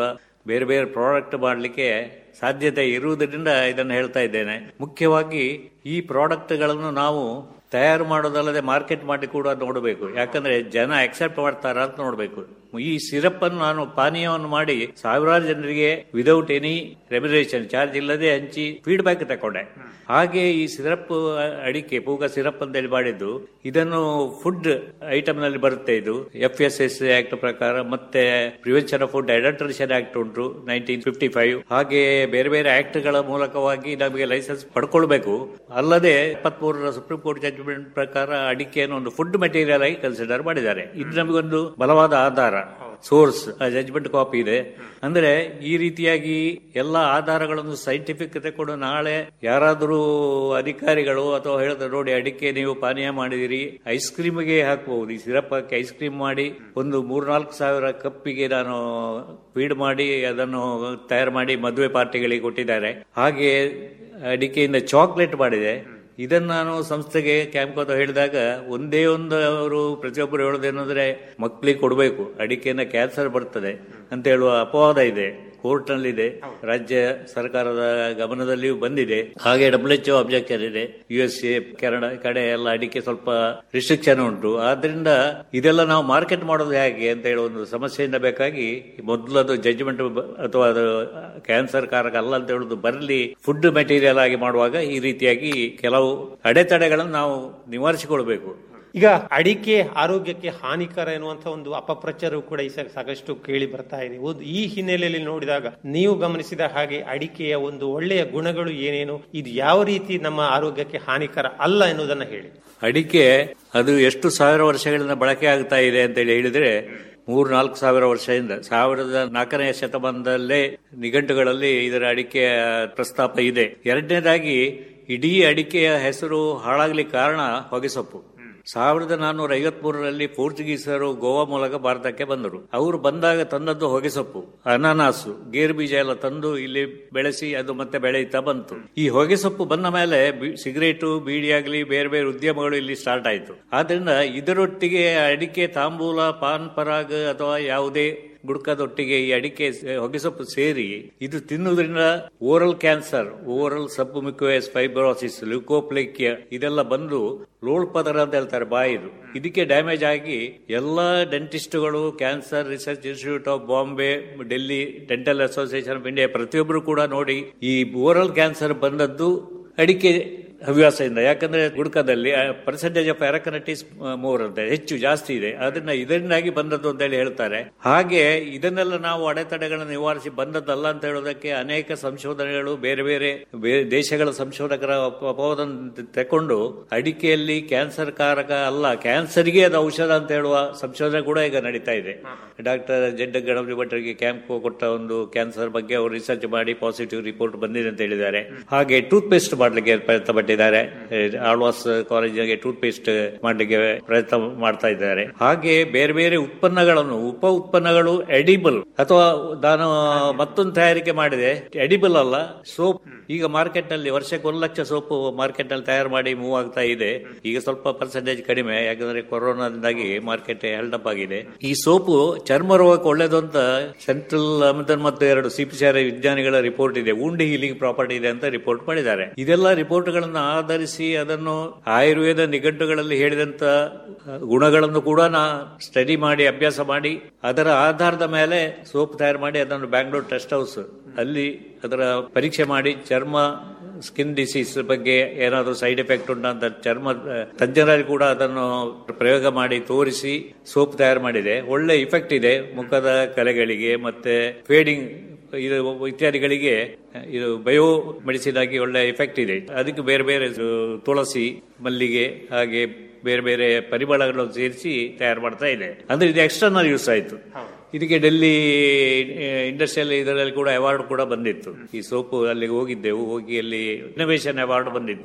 ಬೇರೆ ಬೇರೆ ಪ್ರಾಡಕ್ಟ್ ಮಾಡಲಿಕ್ಕೆ ಸಾಧ್ಯತೆ ಇರುವುದರಿಂದ ಇದನ್ನು ಹೇಳ್ತಾ ಇದ್ದೇನೆ ಮುಖ್ಯವಾಗಿ ಈ ಪ್ರಾಡಕ್ಟ್ಗಳನ್ನು ನಾವು ತಯಾರು ಮಾಡೋದಲ್ಲದೆ ಮಾರ್ಕೆಟ್ ಮಾಡಿ ಕೂಡ ನೋಡಬೇಕು ಯಾಕಂದ್ರೆ ಜನ ಅಕ್ಸೆಪ್ಟ್ ಮಾಡ್ತಾರ ಅಂತ ನೋಡಬೇಕು ಈ ಸಿರಪ್ ಅನ್ನು ನಾನು ಪಾನೀಯವನ್ನು ಮಾಡಿ ಸಾವಿರಾರು ಜನರಿಗೆ ವಿದೌಟ್ ಎನಿ ರೆಮ್ಯುನರೇಷನ್ ಚಾರ್ಜ್ ಇಲ್ಲದೆ ಹಂಚಿ ಫೀಡ್ಬ್ಯಾಕ್ ತಕೊಂಡೆ ಹಾಗೆ ಈ ಸಿರಪ್ ಅಡಿಕೆ ಪೂಗ ಸಿರಪ್ ಅಂತೇಳಿ ಮಾಡಿದ್ದು ಇದನ್ನು ಫುಡ್ ಐಟಮ್ ನಲ್ಲಿ ಬರುತ್ತೆ ಇದು ಎಫ್ ಎಸ್ ಎಸ್ ಆಕ್ಟ್ ಪ್ರಕಾರ ಮತ್ತೆ prevention of food adulteration act ಉಂಟು ನೈನ್ಟೀನ್ ಫಿಫ್ಟಿ ಫೈವ್ ಹಾಗೆ ಬೇರೆ ಬೇರೆ ಆಕ್ಟ್ ಗಳ ಮೂಲಕವಾಗಿ ನಮಗೆ ಲೈಸೆನ್ಸ್ ಪಡ್ಕೊಳ್ಬೇಕು ಅಲ್ಲದೆ ಇಪ್ಪತ್ಮೂರರ ಸುಪ್ರೀಂ ಕೋರ್ಟ್ ಜಡ್ಜ್ಮೆಂಟ್ ಪ್ರಕಾರ ಅಡಿಕೆಯನ್ನು ಒಂದು ಫುಡ್ ಮೆಟೀರಿಯಲ್ ಆಗಿ ಕನ್ಸಿಡರ್ ಮಾಡಿದ್ದಾರೆ ಇದು ನಮಗೊಂದು ಬಲವಾದ ಆಧಾರ ಸೋರ್ಸ್ ಜಜ್ಮೆಂಟ್ ಕಾಪಿ ಇದೆ ಅಂದ್ರೆ ಈ ರೀತಿಯಾಗಿ ಎಲ್ಲ ಆಧಾರಗಳನ್ನು ಸೈಂಟಿಫಿಕ್ ತಕೊಂಡು ನಾಳೆ ಯಾರಾದರೂ ಅಧಿಕಾರಿಗಳು ಅಥವಾ ಹೇಳಿದ್ರೆ ನೋಡಿ ಅಡಿಕೆ ನೀವು ಪಾನೀಯ ಮಾಡಿದಿರಿ ಐಸ್ ಕ್ರೀಮ್ಗೆ ಹಾಕಬಹುದು ಈ ಸಿರಪ್ ಹಾಕಿ ಐಸ್ ಕ್ರೀಮ್ ಮಾಡಿ ಒಂದು ಮೂರ್ನಾಲ್ಕು ಸಾವಿರ ಕಪ್ಪಿಗೆ ನಾನು ಫೀಡ್ ಮಾಡಿ ಅದನ್ನು ತಯಾರು ಮಾಡಿ ಮದುವೆ ಪಾರ್ಟಿಗಳಿಗೆ ಕೊಟ್ಟಿದ್ದಾರೆ ಹಾಗೆ ಅಡಿಕೆಯಿಂದ ಚಾಕ್ಲೇಟ್ ಮಾಡಿದೆ ಇದನ್ನ ನಾನು ಸಂಸ್ಥೆಗೆ ಕ್ಯಾಂಪ್ಕೋತ ಹೇಳಿದಾಗ ಒಂದೇ ಒಂದು ಅವರು ಪ್ರತಿಯೊಬ್ಬರು ಹೇಳೋದೇನಂದ್ರೆ ಮಕ್ಕಳಿಗೆ ಕೊಡಬೇಕು ಅಡಿಕೆಯಿಂದ ಕ್ಯಾನ್ಸರ್ ಬರ್ತದೆ ಅಂತ ಹೇಳುವ ಅಪವಾದ ಇದೆ ಕೋರ್ಟ್ ನಲ್ಲಿದೆ ರಾಜ್ಯ ಸರ್ಕಾರದ ಗಮನದಲ್ಲಿಯೂ ಬಂದಿದೆ ಹಾಗೆ ಡಬ್ಲ್ಯೂ ಎಚ್ ಅಬ್ಜೆಕ್ಷನ್ ಇದೆ ಯು ಎಸ್ ಎ ಕೆನಡಾ ಕಡೆ ಎಲ್ಲ ಅಡಿಕೆ ಸ್ವಲ್ಪ ರಿಸ್ಟ್ರಿಕ್ಷನ್ ಉಂಟು ಆದ್ರಿಂದ ಇದೆಲ್ಲ ನಾವು ಮಾರ್ಕೆಟ್ ಮಾಡೋದು ಹೇಗೆ ಅಂತ ಹೇಳುವ ಒಂದು ಸಮಸ್ಯೆಯಿಂದ ಬೇಕಾಗಿ ಮೊದಲದು ಜಡ್ಜ್ಮೆಂಟ್ ಅಥವಾ ಅದು ಕ್ಯಾನ್ಸರ್ ಕಾರಕ ಅಲ್ಲ ಅಂತ ಹೇಳುದು ಬರಲಿ ಫುಡ್ ಮೆಟೀರಿಯಲ್ ಆಗಿ ಮಾಡುವಾಗ ಈ ರೀತಿಯಾಗಿ ಕೆಲವು ಅಡೆತಡೆಗಳನ್ನು ನಾವು ನಿವಾರಿಸಿಕೊಳ್ಬೇಕು ಈಗ ಅಡಿಕೆ ಆರೋಗ್ಯಕ್ಕೆ ಹಾನಿಕರ ಎನ್ನುವಂತ ಒಂದು ಅಪಪ್ರಚಾರವು ಕೂಡ ಈ ಸ- ಸಾಕಷ್ಟು ಕೇಳಿ ಬರ್ತಾ ಇದೆ ಒಂದು ಈ ಹಿನ್ನೆಲೆಯಲ್ಲಿ ನೋಡಿದಾಗ ನೀವು ಗಮನಿಸಿದ ಹಾಗೆ ಅಡಿಕೆಯ ಒಂದು ಒಳ್ಳೆಯ ಗುಣಗಳು ಏನೇನು ಇದು ಯಾವ ರೀತಿ ನಮ್ಮ ಆರೋಗ್ಯಕ್ಕೆ ಹಾನಿಕರ ಅಲ್ಲ ಎನ್ನುವುದನ್ನ ಹೇಳಿ ಅಡಿಕೆ ಅದು ಎಷ್ಟು ಸಾವಿರ ವರ್ಷಗಳಿಂದ ಬಳಕೆ ಆಗ್ತಾ ಇದೆ ಅಂತ ಹೇಳಿ ಹೇಳಿದ್ರೆ ಮೂರ್ ನಾಲ್ಕು ಸಾವಿರ ವರ್ಷದಿಂದ ಸಾವಿರದ ನಾಲ್ಕನೇ ಶತಮಾನದಲ್ಲೇ ನಿಘಂಟುಗಳಲ್ಲಿ ಇದರ ಅಡಿಕೆಯ ಪ್ರಸ್ತಾಪ ಇದೆ ಎರಡನೇದಾಗಿ ಇಡೀ ಅಡಿಕೆಯ ಹೆಸರು ಹಾಳಾಗ್ಲಿಕ್ಕೆ ಕಾರಣ ಹೊಗೆಸೊಪ್ಪು ಸಾವಿರದ ನಾನ್ನೂರ ಐವತ್ಮೂರರಲ್ಲಿ ಪೋರ್ಚುಗೀಸರು ಗೋವಾ ಮೂಲಕ ಭಾರತಕ್ಕೆ ಬಂದರು ಅವರು ಬಂದಾಗ ತಂದದ್ದು ಹೊಗೆಸೊಪ್ಪು ಅನಾನಾಸು ಗೇರು ಬೀಜ ಎಲ್ಲ ತಂದು ಇಲ್ಲಿ ಬೆಳೆಸಿ ಅದು ಮತ್ತೆ ಬೆಳೆಯುತ್ತಾ ಬಂತು ಈ ಹೊಗೆಸೊಪ್ಪು ಬಂದ ಮೇಲೆ ಬಿ- ಸಿಗರೇಟು ಬೀಡಿ ಆಗಲಿ ಬೇರೆ ಬೇರೆ ಉದ್ಯಮಗಳು ಇಲ್ಲಿ ಸ್ಟಾರ್ಟ್ ಆಯಿತು ಆದ್ರಿಂದ ಇದರೊಟ್ಟಿಗೆ ಅಡಿಕೆ ತಾಂಬೂಲ ಪಾನ್ ಪರಾಗ್ ಅಥವಾ ಯಾವುದೇ ಗುಡ್ಕದೊಟ್ಟಿಗೆ ಈ ಅಡಿಕೆ ಸ- ಹೊಗೆಸೊಪ್ಪು ಸೇರಿ ಇದು ತಿನ್ನುವುದರಿಂದ oral cancer oral submucous fibrosis leukoplakia ಇದೆಲ್ಲ ಬಂದು ಲೋಳ್ ಪದರ ಅಂತ ಹೇಳ್ತಾರೆ ಬಾಯಿದು ಇದಕ್ಕೆ ಡ್ಯಾಮೇಜ್ ಆಗಿ ಎಲ್ಲಾ ಡೆಂಟಿಸ್ಟ್ಗಳು cancer research institute of Bombay Delhi dental association of India ಪ್ರತಿಯೊಬ್ಬರು ಕೂಡ ನೋಡಿ ಈ ಓರಲ್ ಕ್ಯಾನ್ಸರ್ ಬಂದದ್ದು ಅಡಿಕೆ ಹವ್ಯಾಸದಿಂದ ಯಾಕಂದ್ರೆ ಗುಡ್ಕದಲ್ಲಿ ಪರ್ಸೆಂಟೇಜ್ ಆಫ್ ಅರಕನಟಿಸ್ ಮೋರ್ ಅಂತ ಹೆಚ್ಚು ಜಾಸ್ತಿ ಇದೆ ಅದನ್ನ ಇದರಿಂದಾಗಿ ಬಂದದ್ದು ಅಂತ ಹೇಳಿ ಹೇಳ್ತಾರೆ ಹಾಗೆ ಇದನ್ನೆಲ್ಲ ನಾವು ಅಡೆತಡೆಗಳನ್ನು ನಿವಾರಿಸಿ ಬಂದದ್ದಲ್ಲ ಅಂತ ಹೇಳೋದಕ್ಕೆ ಅನೇಕ ಸಂಶೋಧನೆಗಳು ಬೇರೆ ಬೇರೆ ಬೇರೆ ದೇಶಗಳ ಸಂಶೋಧಕರ ಅಪ- ಅಪವಾದವನ್ನು ತಕೊಂಡು ಅಡಿಕೆಯಲ್ಲಿ ಕ್ಯಾನ್ಸರ್ ಕಾರಕ ಅಲ್ಲ ಕ್ಯಾನ್ಸರ್ಗೆ ಅದು ಔಷಧ ಅಂತ ಹೇಳುವ ಸಂಶೋಧನೆ ಕೂಡ ಈಗ ನಡೀತಾ ಇದೆ ಡಾಕ್ಟರ್ ಜಡ್ಡ ಗಣಪತಿ ಭಟ್ರಿಗೆ ಕ್ಯಾಂಪ್ ಕೊಟ್ಟ ಒಂದು ಕ್ಯಾನ್ಸರ್ ಬಗ್ಗೆ ಅವರು ರಿಸರ್ಚ್ ಮಾಡಿ ಪಾಸಿಟಿವ್ ರಿಪೋರ್ಟ್ ಬಂದಿದೆ ಅಂತ ಹೇಳಿದ್ದಾರೆ ಹಾಗೆ ಟೂತ್ ಪೇಸ್ಟ್ ಮಾಡಲಿಕ್ಕೆ ಪ್ರಯತ್ನ ಪಟ್ಟಿದ್ದಾರೆ ಆಳ್ವಾಸ್ ಕಾಲೇಜಿಗೆ ಟೂತ್ ಪೇಸ್ಟ್ ಮಾಡಲಿಕ್ಕೆ ಪ್ರಯತ್ನ ಮಾಡ್ತಾ ಇದ್ದಾರೆ ಹಾಗೆ ಬೇರೆ ಬೇರೆ ಉತ್ಪನ್ನಗಳನ್ನು ಉಪ ಉತ್ಪನ್ನಗಳು ಎಡಿಬಲ್ ಅಥವಾ ನಾನು ಮತ್ತೊಂದು ತಯಾರಿಕೆ ಮಾಡಿದೆ ಎಡಿಬಲ್ ಅಲ್ಲ ಸೋಪ್ ಈಗ ಮಾರ್ಕೆಟ್ ನಲ್ಲಿ ವರ್ಷಕ್ಕೆ ಒಂದು ಲಕ್ಷ ಸೋಪು ಮಾರ್ಕೆಟ್ ನಲ್ಲಿ ತಯಾರು ಮಾಡಿ ಮೂವ್ ಆಗ್ತಾ ಇದೆ ಈಗ ಸ್ವಲ್ಪ ಪರ್ಸೆಂಟೇಜ್ ಕಡಿಮೆ ಯಾಕಂದ್ರೆ ಕೊರೋನಾದಿಂದಾಗಿ ಮಾರ್ಕೆಟ್ ಹೆಲ್ಡಪ್ ಆಗಿದೆ ಈ ಸೋಪು ಚರ್ಮ ರೋಗಕ್ಕೆ ಒಳ್ಳೇದು ಅಂತ ಸೆಂಟ್ರಲ್ ಅಮಿತನ್ ಮತ್ತು ಎರಡು ಸಿಪಿಸಿಆರ್ ವಿಜ್ಞಾನಿಗಳ ರಿಪೋರ್ಟ್ ಇದೆ ಉಂಡಿ ಹೀಲಿಂಗ್ ಪ್ರಾಪರ್ಟಿ ಇದೆ ಅಂತ ರಿಪೋರ್ಟ್ ಮಾಡಿದ್ದಾರೆ ಇದೆಲ್ಲ ರಿಪೋರ್ಟ್ ಗಳನ್ನು ಆಧರಿಸಿ ಅದನ್ನು ಆಯುರ್ವೇದ ನಿಘಂಟುಗಳಲ್ಲಿ ಹೇಳಿದಂತ ಗುಣಗಳನ್ನು ಕೂಡ ನಾ ಸ್ಟಡಿ ಮಾಡಿ ಅಭ್ಯಾಸ ಮಾಡಿ ಅದರ ಆಧಾರದ ಮೇಲೆ ಸೋಪ್ ತಯಾರು ಮಾಡಿ ಅದನ್ನು ಬ್ಯಾಂಗ್ಳೂರ್ ಟೆಸ್ಟ್ ಹೌಸ್ ಅಲ್ಲಿ ಅದರ ಪರೀಕ್ಷೆ ಮಾಡಿ ಚರ್ಮ ಸ್ಕಿನ್ ಡಿಸೀಸ್ ಬಗ್ಗೆ ಏನಾದರೂ ಸೈಡ್ ಎಫೆಕ್ಟ್ ಉಂಟಾ ಅಂತ ಚರ್ಮ ತಜ್ಞರಲ್ಲಿ ಕೂಡ ಅದನ್ನು ಪ್ರಯೋಗ ಮಾಡಿ ತೋರಿಸಿ ಸೋಪ್ ತಯಾರು ಮಾಡಿದೆ ಒಳ್ಳೆ ಇಫೆಕ್ಟ್ ಇದೆ ಮುಖದ ಕಲೆಗಳಿಗೆ ಮತ್ತೆ ಫೇಡಿಂಗ್ ಇದು ಇತ್ಯಾದಿಗಳಿಗೆ ಇದು ಬಯೋ ಮೆಡಿಸಿನ್ ಆಗಿ ಒಳ್ಳೆ ಎಫೆಕ್ಟ್ ಇದೆ ಅದಕ್ಕೆ ಬೇರೆ ಬೇರೆ ಇದು ತುಳಸಿ ಮಲ್ಲಿಗೆ ಹಾಗೆ ಬೇರೆ ಬೇರೆ ಪರಿಮಳಗಳನ್ನು ಸೇರಿಸಿ ತಯಾರು ಮಾಡ್ತಾ ಇದೆ ಅಂದ್ರೆ ಇದು ಎಕ್ಸ್ಟರ್ನಲ್ ಯೂಸ್ ಆಯ್ತು ಇದಕ್ಕೆ ಡೆಲ್ಲಿ ಇಂಡಸ್ಟ್ರಿಯಲ್ ಇದರಲ್ಲಿ ಕೂಡ ಅವಾರ್ಡ್ ಕೂಡ ಬಂದಿತ್ತು ಈ ಸೋಪು ಅಲ್ಲಿಗೆ ಹೋಗಿದ್ದೆವು ಹೋಗಿ ಅಲ್ಲಿ ಇನ್ನೋವೇಷನ್ ಅವಾರ್ಡ್ ಬಂದಿತ್ತು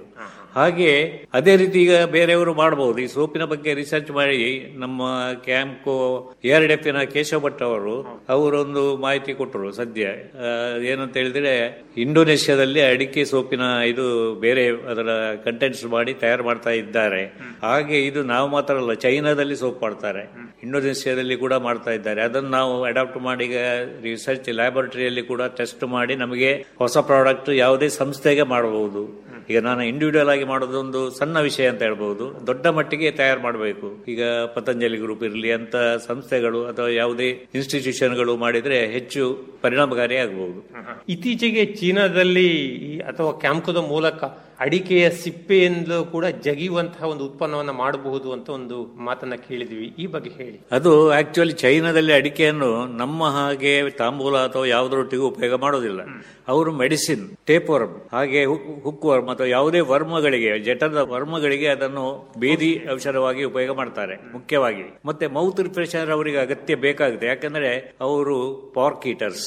ಹಾಗೆ ಅದೇ ರೀತಿ ಈಗ ಬೇರೆಯವರು ಮಾಡಬಹುದು ಈ ಸೋಪಿನ ಬಗ್ಗೆ ರಿಸರ್ಚ್ ಮಾಡಿ ನಮ್ಮ ಕ್ಯಾಂಪ್ಕೋ ಎರಡ್ ಎಫ್ನ ಕೇಶವ ಭಟ್ ಅವರು ಅವರೊಂದು ಮಾಹಿತಿ ಕೊಟ್ಟರು ಸದ್ಯ ಆ, ಏನಂತ ಹೇಳಿದ್ರೆ ಇಂಡೋನೇಷ್ಯಾದಲ್ಲಿ ಅಡಿಕೆ ಸೋಪಿನ ಇದು ಬೇರೆ ಅದರ ಕಂಟೆಂಟ್ಸ್ ಮಾಡಿ ತಯಾರು ಮಾಡ್ತಾ ಇದ್ದಾರೆ ಹಾಗೆ ಇದು ನಾವು ಮಾತ್ರ ಅಲ್ಲ ಚೈನಾದಲ್ಲಿ ಸೋಪ್ ಮಾಡ್ತಾರೆ ಇಂಡೋನೇಷ್ಯಾದಲ್ಲಿ ಕೂಡ ಮಾಡ್ತಾ ಇದ್ದಾರೆ ಅದನ್ನು ನಾವು ಅಡಾಪ್ಟ್ ಮಾಡಿ ಈಗ ರಿಸರ್ಚ್ ಲ್ಯಾಬೊರೇಟರಿಯಲ್ಲಿ ಕೂಡ ಟೆಸ್ಟ್ ಮಾಡಿ ನಮಗೆ ಹೊಸ ಪ್ರಾಡಕ್ಟ್ ಯಾವುದೇ ಸಂಸ್ಥೆಗೆ ಮಾಡಬಹುದು ಈಗ ನಾನು ಇಂಡಿವಿಜುವಲ್ ಆಗಿ ಮಾಡೋದೊಂದು ಸಣ್ಣ ವಿಷಯ ಅಂತ ಹೇಳ್ಬಹುದು ದೊಡ್ಡ ಮಟ್ಟಿಗೆ ತಯಾರು ಮಾಡಬೇಕು ಈಗ ಪತಂಜಲಿ ಗ್ರೂಪ್ ಇರಲಿ ಅಂತ ಸಂಸ್ಥೆಗಳು ಅಥವಾ ಯಾವುದೇ ಇನ್ಸ್ಟಿಟ್ಯೂಷನ್ಗಳು ಮಾಡಿದ್ರೆ ಹೆಚ್ಚು ಪರಿಣಾಮಕಾರಿ ಆಗಬಹುದು ಇತ್ತೀಚೆಗೆ ಚೀನಾದಲ್ಲಿ ಈ- ಅಥವಾ ಕ್ಯಾಂಪ್ಕೋದ ಮೂಲಕ ಅಡಿಕೆಯ ಸಿಪ್ಪೆಯಿಂದ ಕೂಡ ಜಗಿಯುವಂತಹ ಒಂದು ಉತ್ಪನ್ನವನ್ನ ಮಾಡಬಹುದು ಅಂತ ಒಂದು ಮಾತನ್ನ ಕೇಳಿದ್ವಿ ಈ ಬಗ್ಗೆ ಹೇಳಿ ಅದು ಆಕ್ಚುಲಿ ಚೈನಾದಲ್ಲಿ ಅಡಿಕೆಯನ್ನು ನಮ್ಮ ಹಾಗೆ ತಾಂಬೂಲ ಅಥವಾ ಯಾವುದರೊಟ್ಟಿಗೂ ಉಪಯೋಗ ಮಾಡೋದಿಲ್ಲ ಅವರು ಮೆಡಿಸಿನ್ ಟೇಪ್ ವರ್ಮ್ ಹಾಗೆ ಹುಕ್ ವರ್ಮ್ ಅಥವಾ ಯಾವುದೇ ವರ್ಮಗಳಿಗೆ ಜಠರದ ವರ್ಮಗಳಿಗೆ ಅದನ್ನು ಬೇದಿ ಔಷಧವಾಗಿ ಉಪಯೋಗ ಮಾಡ್ತಾರೆ ಮುಖ್ಯವಾಗಿ ಮತ್ತೆ ಮೌತ್ ರಿಫ್ರೆಶರ್ ಅವರಿಗೆ ಅಗತ್ಯ ಬೇಕಾಗುತ್ತೆ ಯಾಕಂದ್ರೆ ಅವರು ಪಾರ್ಕ್ ಈಟರ್ಸ್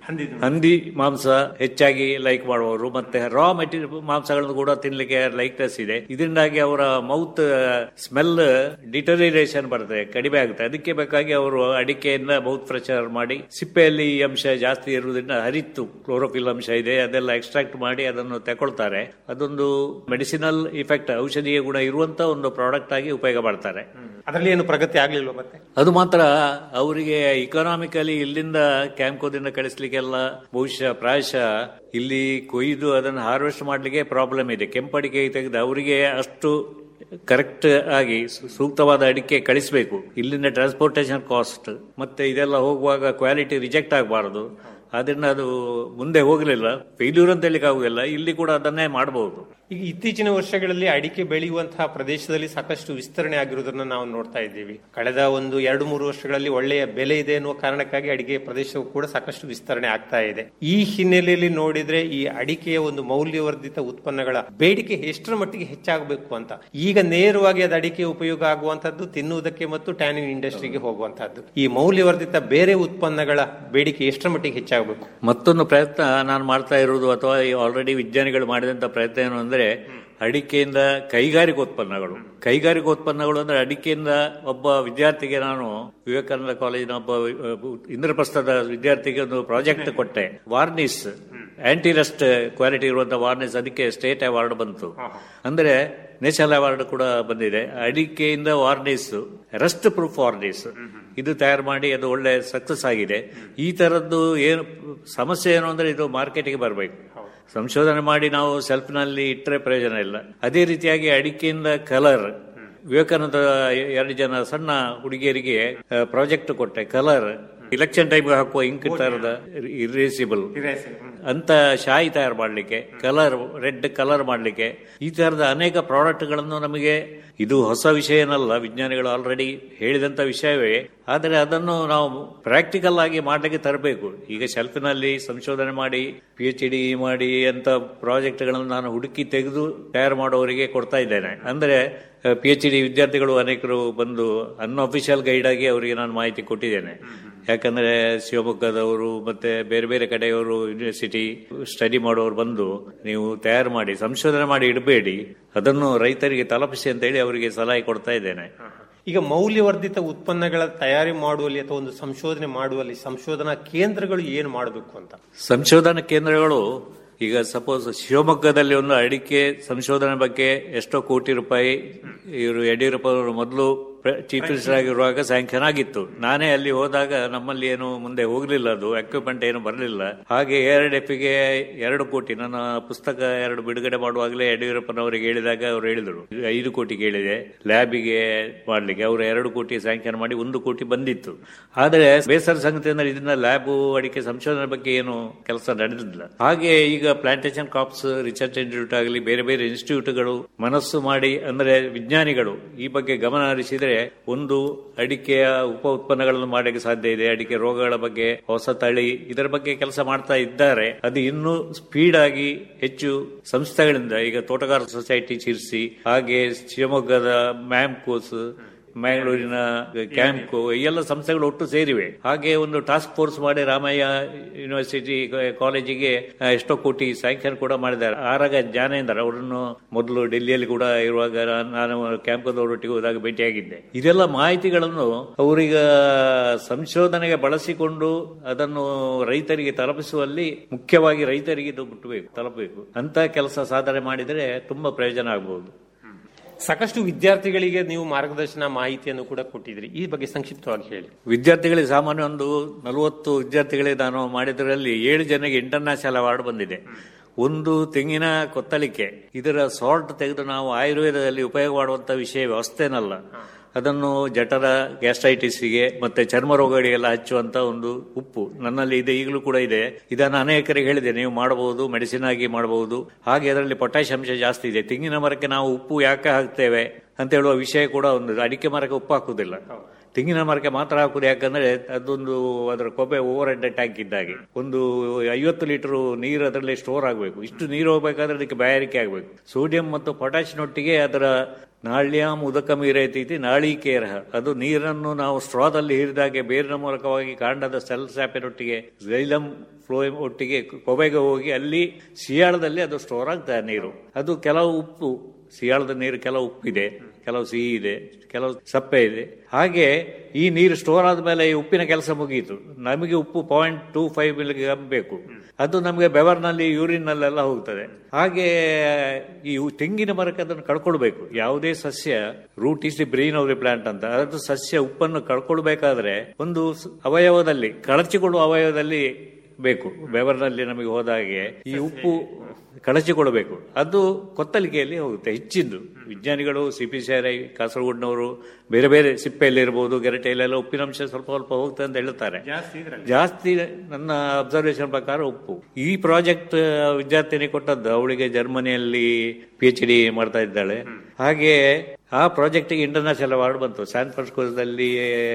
ಹಂದಿ ಮಾಂಸ ಹೆಚ್ಚಾಗಿ ಲೈಕ್ ಮಾಡುವವರು ಮತ್ತೆ ರಾ ಮೆಟೀರಿಯಲ್ ಮಾಂಸಗಳನ್ನು ಕೂಡ ತಿನ್ಲಿಕ್ಕೆ ಲೈಕ್ನೆಸ್ ಇದೆ ಇದರಿಂದಾಗಿ ಅವರ ಮೌತ್ ಸ್ಮೆಲ್ ಡಿಟರಿರೇಷನ್ ಬರ್ತದೆ ಕಡಿಮೆ ಆಗುತ್ತೆ ಅದಕ್ಕೆ ಬೇಕಾಗಿ ಅವರು ಅಡಿಕೆಯಿಂದ ಮೌತ್ ಫ್ರೆಶರ್ ಮಾಡಿ ಸಿಪ್ಪೆಯಲ್ಲಿ ಈ ಅಂಶ ಜಾಸ್ತಿ ಇರುವುದರಿಂದ ಹರಿತ್ತು ಕ್ಲೋರೋಫಿಲ್ ಅಂಶ ಇದೆ ಅದೆಲ್ಲ ಎಕ್ಸ್ಟ್ರಾಕ್ಟ್ ಮಾಡಿ ಅದನ್ನು ತಗೊಳ್ತಾರೆ ಅದೊಂದು ಮೆಡಿಸಿನಲ್ ಇಫೆಕ್ಟ್ ಔಷಧೀಯ ಗುಣ ಇರುವಂತ ಒಂದು ಪ್ರಾಡಕ್ಟ್ ಆಗಿ ಉಪಯೋಗ ಮಾಡ್ತಾರೆ ಅದರಲ್ಲಿ ಏನು ಪ್ರಗತಿ ಆಗ್ಲಿಲ್ವ ಮತ್ತೆ ಅದು ಮಾತ್ರ ಅವರಿಗೆ ಇಕನಾಮಿಕಲಿ ಇಲ್ಲಿಂದ ಕ್ಯಾಂಪ್ಕೋದಿಂದ ಕಳಿಸ್ಲಿಕ್ಕೆಲ್ಲ ಬಹುಶಃ ಪ್ರಾಯಶಃ ಇಲ್ಲಿ ಕೊಯ್ದು ಅದನ್ನು ಹಾರ್ವೆಸ್ಟ್ ಮಾಡ್ಲಿಕ್ಕೆ ಪ್ರಾಬ್ಲಮ್ ಇದೆ ಕೆಂಪಡಿಕೆ ತೆಗೆದು ಅವರಿಗೆ ಅಷ್ಟು ಕರೆಕ್ಟ್ ಆಗಿ ಸು- ಸೂಕ್ತವಾದ ಅಡಿಕೆ ಕಳಿಸಬೇಕು ಇಲ್ಲಿಂದ ಟ್ರಾನ್ಸ್ಪೋರ್ಟೇಷನ್ ಕಾಸ್ಟ್ ಮತ್ತೆ ಇದೆಲ್ಲ ಹೋಗುವಾಗ ಕ್ವಾಲಿಟಿ ರಿಜೆಕ್ಟ್ ಆಗಬಾರದು ಅದರಿಂದ ಅದು ಮುಂದೆ ಹೋಗಲಿಲ್ಲ ಫೇಲ್ಯೂರ್ ಅಂತ ಹೇಳಿಕ್ಕೆ ಆಗುದಿಲ್ಲ ಇಲ್ಲಿ ಕೂಡ ಅದನ್ನೇ ಮಾಡಬಹುದು ಈಗ ಇತ್ತೀಚಿನ ವರ್ಷಗಳಲ್ಲಿ ಅಡಿಕೆ ಬೆಳೆಯುವಂತಹ ಪ್ರದೇಶದಲ್ಲಿ ಸಾಕಷ್ಟು ವಿಸ್ತರಣೆ ಆಗಿರುವುದನ್ನು ನಾವು ನೋಡ್ತಾ ಇದ್ದೀವಿ ಕಳೆದ ಒಂದು ಎರಡು ಮೂರು ವರ್ಷಗಳಲ್ಲಿ ಒಳ್ಳೆಯ ಬೆಲೆ ಇದೆ ಎನ್ನುವ ಕಾರಣಕ್ಕಾಗಿ ಅಡಿಕೆ ಪ್ರದೇಶವು ಕೂಡ ಸಾಕಷ್ಟು ವಿಸ್ತರಣೆ ಆಗ್ತಾ ಇದೆ ಈ ಹಿನ್ನೆಲೆಯಲ್ಲಿ ನೋಡಿದ್ರೆ ಈ ಅಡಿಕೆಯ ಒಂದು ಮೌಲ್ಯವರ್ಧಿತ ಉತ್ಪನ್ನಗಳ ಬೇಡಿಕೆ ಎಷ್ಟರ ಮಟ್ಟಿಗೆ ಹೆಚ್ಚಾಗಬೇಕು ಅಂತ ಈಗ ನೇರವಾಗಿ ಅದು ಅಡಿಕೆ ಉಪಯೋಗ ಆಗುವಂತದ್ದು ತಿನ್ನುವುದಕ್ಕೆ ಮತ್ತು ಟ್ಯಾನಿನ್ ಇಂಡಸ್ಟ್ರಿಗೆ ಹೋಗುವಂತಹದ್ದು ಈ ಮೌಲ್ಯವರ್ಧಿತ ಬೇರೆ ಉತ್ಪನ್ನಗಳ ಬೇಡಿಕೆ ಎಷ್ಟರ ಮಟ್ಟಿಗೆ ಹೆಚ್ಚಾಗಬೇಕು ಮತ್ತೊಂದು ಪ್ರಯತ್ನ ನಾನು ಮಾಡ್ತಾ ಇರುವುದು ಅಥವಾ ಆಲ್ರೆಡಿ ವಿಜ್ಞಾನಿಗಳು ಮಾಡಿದಂತ ಪ್ರಯತ್ನ ಏನು ಅಂದ್ರೆ ಅಡಿಕೆಯಿಂದ ಕೈಗಾರಿಕಾ ಉತ್ಪನ್ನಗಳು ಕೈಗಾರಿಕಾ ಉತ್ಪನ್ನಗಳು ಅಂದ್ರೆ ಅಡಿಕೆಯಿಂದ ಒಬ್ಬ ವಿದ್ಯಾರ್ಥಿಗೆ ನಾನು ವಿವೇಕಾನಂದ ಕಾಲೇಜಿನ ಒಬ್ಬ ಅಹ್, ಇಂದ್ರಪ್ರಸ್ಥದ ವಿದ್ಯಾರ್ಥಿಗೆ ಒಂದು ಪ್ರಾಜೆಕ್ಟ್ ಕೊಟ್ಟೆ ವಾರ್ನಿಸ್ ಆಂಟಿ ರಸ್ಟ್ ಕ್ವಾಲಿಟಿ ಇರುವಂತಹ ವಾರ್ನಿಸ್ ಅದಕ್ಕೆ ಸ್ಟೇಟ್ ಅವಾರ್ಡ್ ಬಂತು ಅಂದ್ರೆ ನ್ಯಾಷನಲ್ ಅವಾರ್ಡ್ ಕೂಡ ಬಂದಿದೆ ಅಡಿಕೆಯಿಂದ ವಾರ್ನಿಸ್ ರಸ್ಟ್ ಪ್ರೂಫ್ ವಾರ್ನಿಸ್ ಇದು ತಯಾರು ಮಾಡಿ ಅದು ಒಳ್ಳೆ ಸಕ್ಸಸ್ ಆಗಿದೆ ಈ ತರದ್ದು ಏನು ಸಮಸ್ಯೆ ಏನು ಅಂದ್ರೆ ಇದು ಮಾರ್ಕೆಟಿಗೆ ಬರಬೇಕು ಸಂಶೋಧನೆ ಮಾಡಿ ನಾವು ಸೆಲ್ಫ್ ನಲ್ಲಿ ಇಟ್ಟರೆ ಪ್ರಯೋಜನ ಇಲ್ಲ ಅದೇ ರೀತಿಯಾಗಿ ಅಡಿಕೆಯಿಂದ ಕಲರ್ ವಿವೇಕಾನಂದ ಎರಡು ಜನ ಸಣ್ಣ ಹುಡುಗಿಯರಿಗೆ ಪ್ರಾಜೆಕ್ಟ್ ಕೊಟ್ಟೆ ಕಲರ್ ಇಲೆಕ್ಷನ್ ಟೈಮ್ ಹಾಕುವ ಇಂಕ್ ತರದ ಇರೇಸಿಬಲ್ ಅಂತ ಶಾಯಿ ತಯಾರು ಮಾಡಲಿಕ್ಕೆ ಕಲರ್ ರೆಡ್ ಕಲರ್ ಮಾಡಲಿಕ್ಕೆ ಈ ತರದ ಅನೇಕ ಪ್ರಾಡಕ್ಟ್ಗಳನ್ನು ನಮಗೆ ಇದು ಹೊಸ ವಿಷಯ ಏನಲ್ಲ ವಿಜ್ಞಾನಿಗಳು ಆಲ್ರೆಡಿ ಹೇಳಿದಂತ ವಿಷಯವೇ ಆದರೆ ಅದನ್ನು ನಾವು ಪ್ರಾಕ್ಟಿಕಲ್ ಆಗಿ ಮಾಡಲಿಕ್ಕೆ ತರಬೇಕು ಈಗ ಶೆಲ್ಫಿನಲ್ಲಿ ಸಂಶೋಧನೆ ಮಾಡಿ ಪಿ ಎಚ್ ಡಿ ಮಾಡಿ ಅಂತ ಪ್ರಾಜೆಕ್ಟ್ಗಳನ್ನು ನಾನು ಹುಡುಕಿ ತೆಗೆದು ತಯಾರು ಮಾಡುವವರಿಗೆ ಕೊಡ್ತಾ ಇದ್ದೇನೆ ಅಂದ್ರೆ ಪಿ ಎಚ್ ಡಿ ವಿದ್ಯಾರ್ಥಿಗಳು ಅನೇಕರು ಬಂದು ಅನ್ಅಫಿಷಿಯಲ್ ಗೈಡ್ ಆಗಿ ಅವರಿಗೆ ನಾನು ಮಾಹಿತಿ ಕೊಟ್ಟಿದ್ದೇನೆ ಯಾಕಂದ್ರೆ ಶಿವಮೊಗ್ಗದವರು ಮತ್ತೆ ಬೇರೆ ಬೇರೆ ಕಡೆಯವರು ಯೂನಿವರ್ಸಿಟಿ ಸ್ಟಡಿ ಮಾಡೋರು ಬಂದು ನೀವು ತಯಾರು ಮಾಡಿ ಸಂಶೋಧನೆ ಮಾಡಿ ಇಡಬೇಡಿ ಅದನ್ನು ರೈತರಿಗೆ ತಲುಪಿಸಿ ಅಂತ ಹೇಳಿ ಅವರಿಗೆ ಸಲಹೆ ಕೊಡ್ತಾ ಇದ್ದೇನೆ ಈಗ ಮೌಲ್ಯವರ್ಧಿತ ಉತ್ಪನ್ನಗಳ ತಯಾರಿ ಮಾಡುವಲ್ಲಿ ಅಥವಾ ಒಂದು ಸಂಶೋಧನೆ ಮಾಡುವಲ್ಲಿ ಸಂಶೋಧನಾ ಕೇಂದ್ರಗಳು ಏನು ಮಾಡಬೇಕು ಅಂತ ಸಂಶೋಧನಾ ಕೇಂದ್ರಗಳು ಈಗ ಸಪೋಸ್ ಶಿವಮೊಗ್ಗದಲ್ಲಿ ಒಂದು ಅಡಿಕೆ ಸಂಶೋಧನೆ ಬಗ್ಗೆ ಎಷ್ಟೋ ಕೋಟಿ ರೂಪಾಯಿ ಇವರು ಯಡಿಯೂರಪ್ಪ ಅವರು ಮೊದಲು ಚೀಫ್ ಮಿನಿಸ್ಟರ್ ಆಗಿರುವಾಗ ಸ್ಯಾಂಕ್ಷನ್ ಆಗಿತ್ತು ನಾನೇ ಅಲ್ಲಿ ಹೋದಾಗ ನಮ್ಮಲ್ಲಿ ಏನು ಮುಂದೆ ಹೋಗ್ಲಿಲ್ಲ ಅದು ಎಕ್ವಿಪ್ಮೆಂಟ್ ಏನು ಬರಲಿಲ್ಲ ಹಾಗೆ ಎರಡು ಎಫ್ಗೆ ಎರಡು ಕೋಟಿ ನನ್ನ ಪುಸ್ತಕ ಎರಡು ಬಿಡುಗಡೆ ಮಾಡುವಾಗಲೇ ಯಡಿಯೂರಪ್ಪನವರಿಗೆ ಹೇಳಿದಾಗ ಅವರು ಹೇಳಿದರು ಐದು ಕೋಟಿ ಕೇಳಿದೆ ಲ್ಯಾಬಿಗೆ ಮಾಡ್ಲಿಕ್ಕೆ ಅವರು ಎರಡು ಕೋಟಿ ಸ್ಯಾಂಕ್ಷನ್ ಮಾಡಿ ಒಂದು ಕೋಟಿ ಬಂದಿತ್ತು ಆದರೆ ಬೇಸರ ಸಂಗತಿ ಅಂದ್ರೆ ಇದನ್ನ ಲ್ಯಾಬ್ ಅಡಿಕೆ ಸಂಶೋಧನೆ ಬಗ್ಗೆ ಏನು ಕೆಲಸ ನಡೆದಿಲ್ಲ ಹಾಗೆ ಈಗ ಪ್ಲಾಂಟೇಶನ್ ಕಾಪ್ಸ್ ರಿಸರ್ಚ್ ಇನ್ಸ್ಟಿಟ್ಯೂಟ್ ಆಗಲಿ ಬೇರೆ ಬೇರೆ ಇನ್ಸ್ಟಿಟ್ಯೂಟ್ಗಳು ಮನಸ್ಸು ಮಾಡಿ ಅಂದ್ರೆ ವಿಜ್ಞಾನಿಗಳು ಈ ಬಗ್ಗೆ ಗಮನ ಹರಿಸಿದ್ರೆ ಒಂದು ಅಡಿಕೆಯ ಉಪ ಉತ್ಪನ್ನಗಳನ್ನು ಮಾಡಲಿಕ್ಕೆ ಸಾಧ್ಯ ಇದೆ ಅಡಿಕೆ ರೋಗಗಳ ಬಗ್ಗೆ ಹೊಸ ತಳಿ ಇದರ ಬಗ್ಗೆ ಕೆಲಸ ಮಾಡ್ತಾ ಇದ್ದಾರೆ ಅದು ಇನ್ನೂ ಸ್ಪೀಡ್ ಆಗಿ ಹೆಚ್ಚು ಸಂಸ್ಥೆಗಳಿಂದ ಈಗ ತೋಟಗಾರ ಸೊಸೈಟಿ ಚಿರ್ಸಿ ಹಾಗೆ ಶಿವಮೊಗ್ಗದ ಮ್ಯಾಮ್ಕೋಸ್ ಮ್ಯಾಂಗ್ಳೂರಿನ ಕ್ಯಾಂಪ್ಕೋ ಈ ಎಲ್ಲ ಸಂಸ್ಥೆಗಳು ಒಟ್ಟು ಸೇರಿವೆ ಹಾಗೆ ಒಂದು ಟಾಸ್ಕ್ ಫೋರ್ಸ್ ಮಾಡಿ ರಾಮಯ್ಯ ಯೂನಿವರ್ಸಿಟಿ ಕಾಲೇಜಿಗೆ ಆ, ಎಷ್ಟೋ ಕೋಟಿ ಸ್ಯಾಂಕ್ಷನ್ ಕೂಡ ಮಾಡಿದ್ದಾರೆ ಆರಾಗ ಜ್ಞಾನೇಂದ್ರ ಅವರನ್ನು ಮೊದಲು ಡೆಲ್ಲಿಯಲ್ಲಿ ಕೂಡ ಇರುವಾಗ ನಾನು- ನಾನು ಕ್ಯಾಂಪದವರೊಟ್ಟಿಗೆ ಹೋದಾಗ ಭೇಟಿಯಾಗಿದ್ದೆ ಇದೆಲ್ಲ ಮಾಹಿತಿಗಳನ್ನು ಅವರೀಗ ಸಂಶೋಧನೆಗೆ ಬಳಸಿಕೊಂಡು ಅದನ್ನು ರೈತರಿಗೆ ತಲುಪಿಸುವಲ್ಲಿ ಮುಖ್ಯವಾಗಿ ರೈತರಿಗೆ ಇದು ಮುಟ್ಟಬೇಕು ತಲುಪಬೇಕು ಅಂತ ಕೆಲಸ ಸಾಧನೆ ಮಾಡಿದರೆ ತುಂಬಾ ಪ್ರಯೋಜನ ಆಗಬಹುದು ಸಾಕಷ್ಟು ವಿದ್ಯಾರ್ಥಿಗಳಿಗೆ ನೀವು ಮಾರ್ಗದರ್ಶನ ಮಾಹಿತಿಯನ್ನು ಕೂಡ ಕೊಟ್ಟಿದ್ರಿ ಈ ಬಗ್ಗೆ ಸಂಕ್ಷಿಪ್ತವಾಗಿ ಹೇಳಿ ವಿದ್ಯಾರ್ಥಿಗಳಿಗೆ ಸಾಮಾನ್ಯ ಒಂದು ನಲವತ್ತು ವಿದ್ಯಾರ್ಥಿಗಳಿಗೆ ನಾನು ಮಾಡಿದ್ರಲ್ಲಿ ಏಳು ಜನಕ್ಕೆ ಇಂಟರ್ನ್ಯಾಷನಲ್ ಅವಾರ್ಡ್ ಬಂದಿದೆ ಒಂದು ತೆಂಗಿನ ಕೊತ್ತಲಿಕೆ ಇದರ ಸಾಲ್ಟ್ ತೆಗೆದು ನಾವು ಆಯುರ್ವೇದದಲ್ಲಿ ಉಪಯೋಗ ಮಾಡುವಂತ ವಿಷಯ ವ್ಯವಸ್ಥೆನಲ್ಲ ಅದನ್ನು ಜಠರ ಗ್ಯಾಸ್ಟ್ರೈಟಿಸ್ಗೆ ಮತ್ತೆ ಚರ್ಮ ರೋಗಗಳಿಗೆಲ್ಲ ಹಚ್ಚುವಂತ ಒಂದು ಉಪ್ಪು ನನ್ನಲ್ಲಿ ಇದೆ ಈಗಲೂ ಕೂಡ ಇದೆ ಇದನ್ನು ಅನೇಕರಿಗೆ ಹೇಳಿದೆ ನೀವು ಮಾಡಬಹುದು ಮೆಡಿಸಿನ್ ಆಗಿ ಮಾಡಬಹುದು ಹಾಗೆ ಅದರಲ್ಲಿ ಪೊಟ್ಯಾಶ್ ಅಂಶ ಜಾಸ್ತಿ ಇದೆ ತೆಂಗಿನ ಮರಕ್ಕೆ ನಾವು ಉಪ್ಪು ಯಾಕೆ ಹಾಕ್ತೇವೆ ಅಂತ ಹೇಳುವ ವಿಷಯ ಕೂಡ ಒಂದು ಅಡಿಕೆ ಮರಕ್ಕೆ ಉಪ್ಪು ಹಾಕುವುದಿಲ್ಲ ತೆಂಗಿನ ಮರಕ್ಕೆ ಮಾತ್ರ ಹಾಕುದು ಯಾಕಂದ್ರೆ ಅದೊಂದು ಅದರ ಕೊಬ್ಬೆ ಓವರ್ ಹೆಡ್ ಟ್ಯಾಂಕ್ ಇದ್ದಾಗೆ ಒಂದು ಐವತ್ತು ಲೀಟರ್ ನೀರು ಅದರಲ್ಲಿ ಸ್ಟೋರ್ ಆಗಬೇಕು ಇಷ್ಟು ನೀರು ಹೋಗ್ಬೇಕಾದ್ರೆ ಅದಕ್ಕೆ ಬಾಯಾರಿಕೆ ಆಗಬೇಕು ಸೋಡಿಯಂ ಮತ್ತು ಪೊಟ್ಯಾಶಿನೊಟ್ಟಿಗೆ ಅದರ ನಾಳ್ಯಾಮ್ ಉದಕ ಮೀರೈತಿ ನಾಳಿಕೇರ ಅದು ನೀರನ್ನು ನಾವು ಸ್ಟ್ರಾದಲ್ಲಿ ಹೀರಿದಾಗೆ ಬೇರಿನ ಮೂಲಕವಾಗಿ ಕಾಂಡದ ಸೆಲ್ ಸ್ಯಾಪಿನೊಟ್ಟಿಗೆ ಜೈಲಂ ಫ್ಲೋಯಂ ಒಟ್ಟಿಗೆ ಕೊಬೆಗೆ ಹೋಗಿ ಅಲ್ಲಿ ಸಿಯಾಳದಲ್ಲಿ ಅದು ಸ್ಟೋರ್ ಆಗ್ತದೆ ನೀರು ಅದು ಕೆಲವು ಉಪ್ಪು ಸಿಯಾಳದ ನೀರು ಕೆಲವು ಉಪ್ಪಿದೆ ಕೆಲವು ಸಿಹಿ ಇದೆ ಕೆಲವು ಸಪ್ಪೆ ಇದೆ ಹಾಗೆ ಈ ನೀರು ಸ್ಟೋರ್ ಆದ್ಮೇಲೆ ಈ ಉಪ್ಪಿನ ಕೆಲಸ ಮುಗಿಯಿತು ನಮಗೆ ಉಪ್ಪು ಪಾಯಿಂಟ್ ಟೂ ಫೈವ್ ಮಿಲಿಗ್ರಾಮ್ ಬೇಕು ಅದು ನಮಗೆ ಬೆವರ್ನಲ್ಲಿ ಯೂರಿನ್ ನಲ್ಲೆಲ್ಲ ಹೋಗ್ತದೆ ಹಾಗೆ ಈ ಉ- ತೆಂಗಿನ ಮರಕ್ಕೆ ಅದನ್ನು ಕಳ್ಕೊಳ್ಬೇಕು ಯಾವುದೇ ಸಸ್ಯ root is the brain of the plant ಅಂತ ಅದು ಸಸ್ಯ ಉಪ್ಪನ್ನು ಕಳ್ಕೊಳ್ಬೇಕಾದ್ರೆ ಒಂದು ಸ- ಅವಯವದಲ್ಲಿ ಕಳಚಿಕೊಳ್ಳುವ ಅವಯವದಲ್ಲಿ ಬೇಕು ಬೆವರ್ನಲ್ಲಿ ನಮಗೆ ಹೋದಾಗೆ ಈ ಉಪ್ಪು ಕಳಚಿಕೊಡಬೇಕು ಅದು ಕೊತ್ತಲಿಕೆಯಲ್ಲಿ ಹೋಗುತ್ತೆ ಹೆಚ್ಚಿದ್ದು ವಿಜ್ಞಾನಿಗಳು C P C R I ಕಾಸರಗೋಡ್ನವರು ಬೇರೆ ಬೇರೆ ಸಿಪ್ಪೆಯಲ್ಲಿರ್ಬೋದು ಗೆರಟೆಯಲ್ಲೆಲ್ಲ ಉಪ್ಪಿನಂಶ ಸ್ವಲ್ಪ ಸ್ವಲ್ಪ ಹೋಗ್ತದೆ ಅಂತ ಹೇಳ್ತಾರೆ ಜಾಸ್ತಿ ನನ್ನ ಅಬ್ಸರ್ವೇಷನ್ ಪ್ರಕಾರ ಉಪ್ಪು ಈ ಪ್ರಾಜೆಕ್ಟ್ ವಿದ್ಯಾರ್ಥಿನಿ ಕೊಟ್ಟದ್ದು ಅವಳಿಗೆ ಜರ್ಮನಿಯಲ್ಲಿ ಪಿ ಎಚ್ ಡಿ ಮಾಡ್ತಾ ಇದ್ದಾಳೆ ಹಾಗೆ ಆ ಪ್ರಾಜೆಕ್ಟ್ಗೆ ಇಂಟರ್ನ್ಯಾಷನಲ್ ಅವಾರ್ಡ್ ಬಂತು ಸ್ಯಾನ್ ಫ್ರಾನ್ಸ್ಕೋದಲ್ಲಿ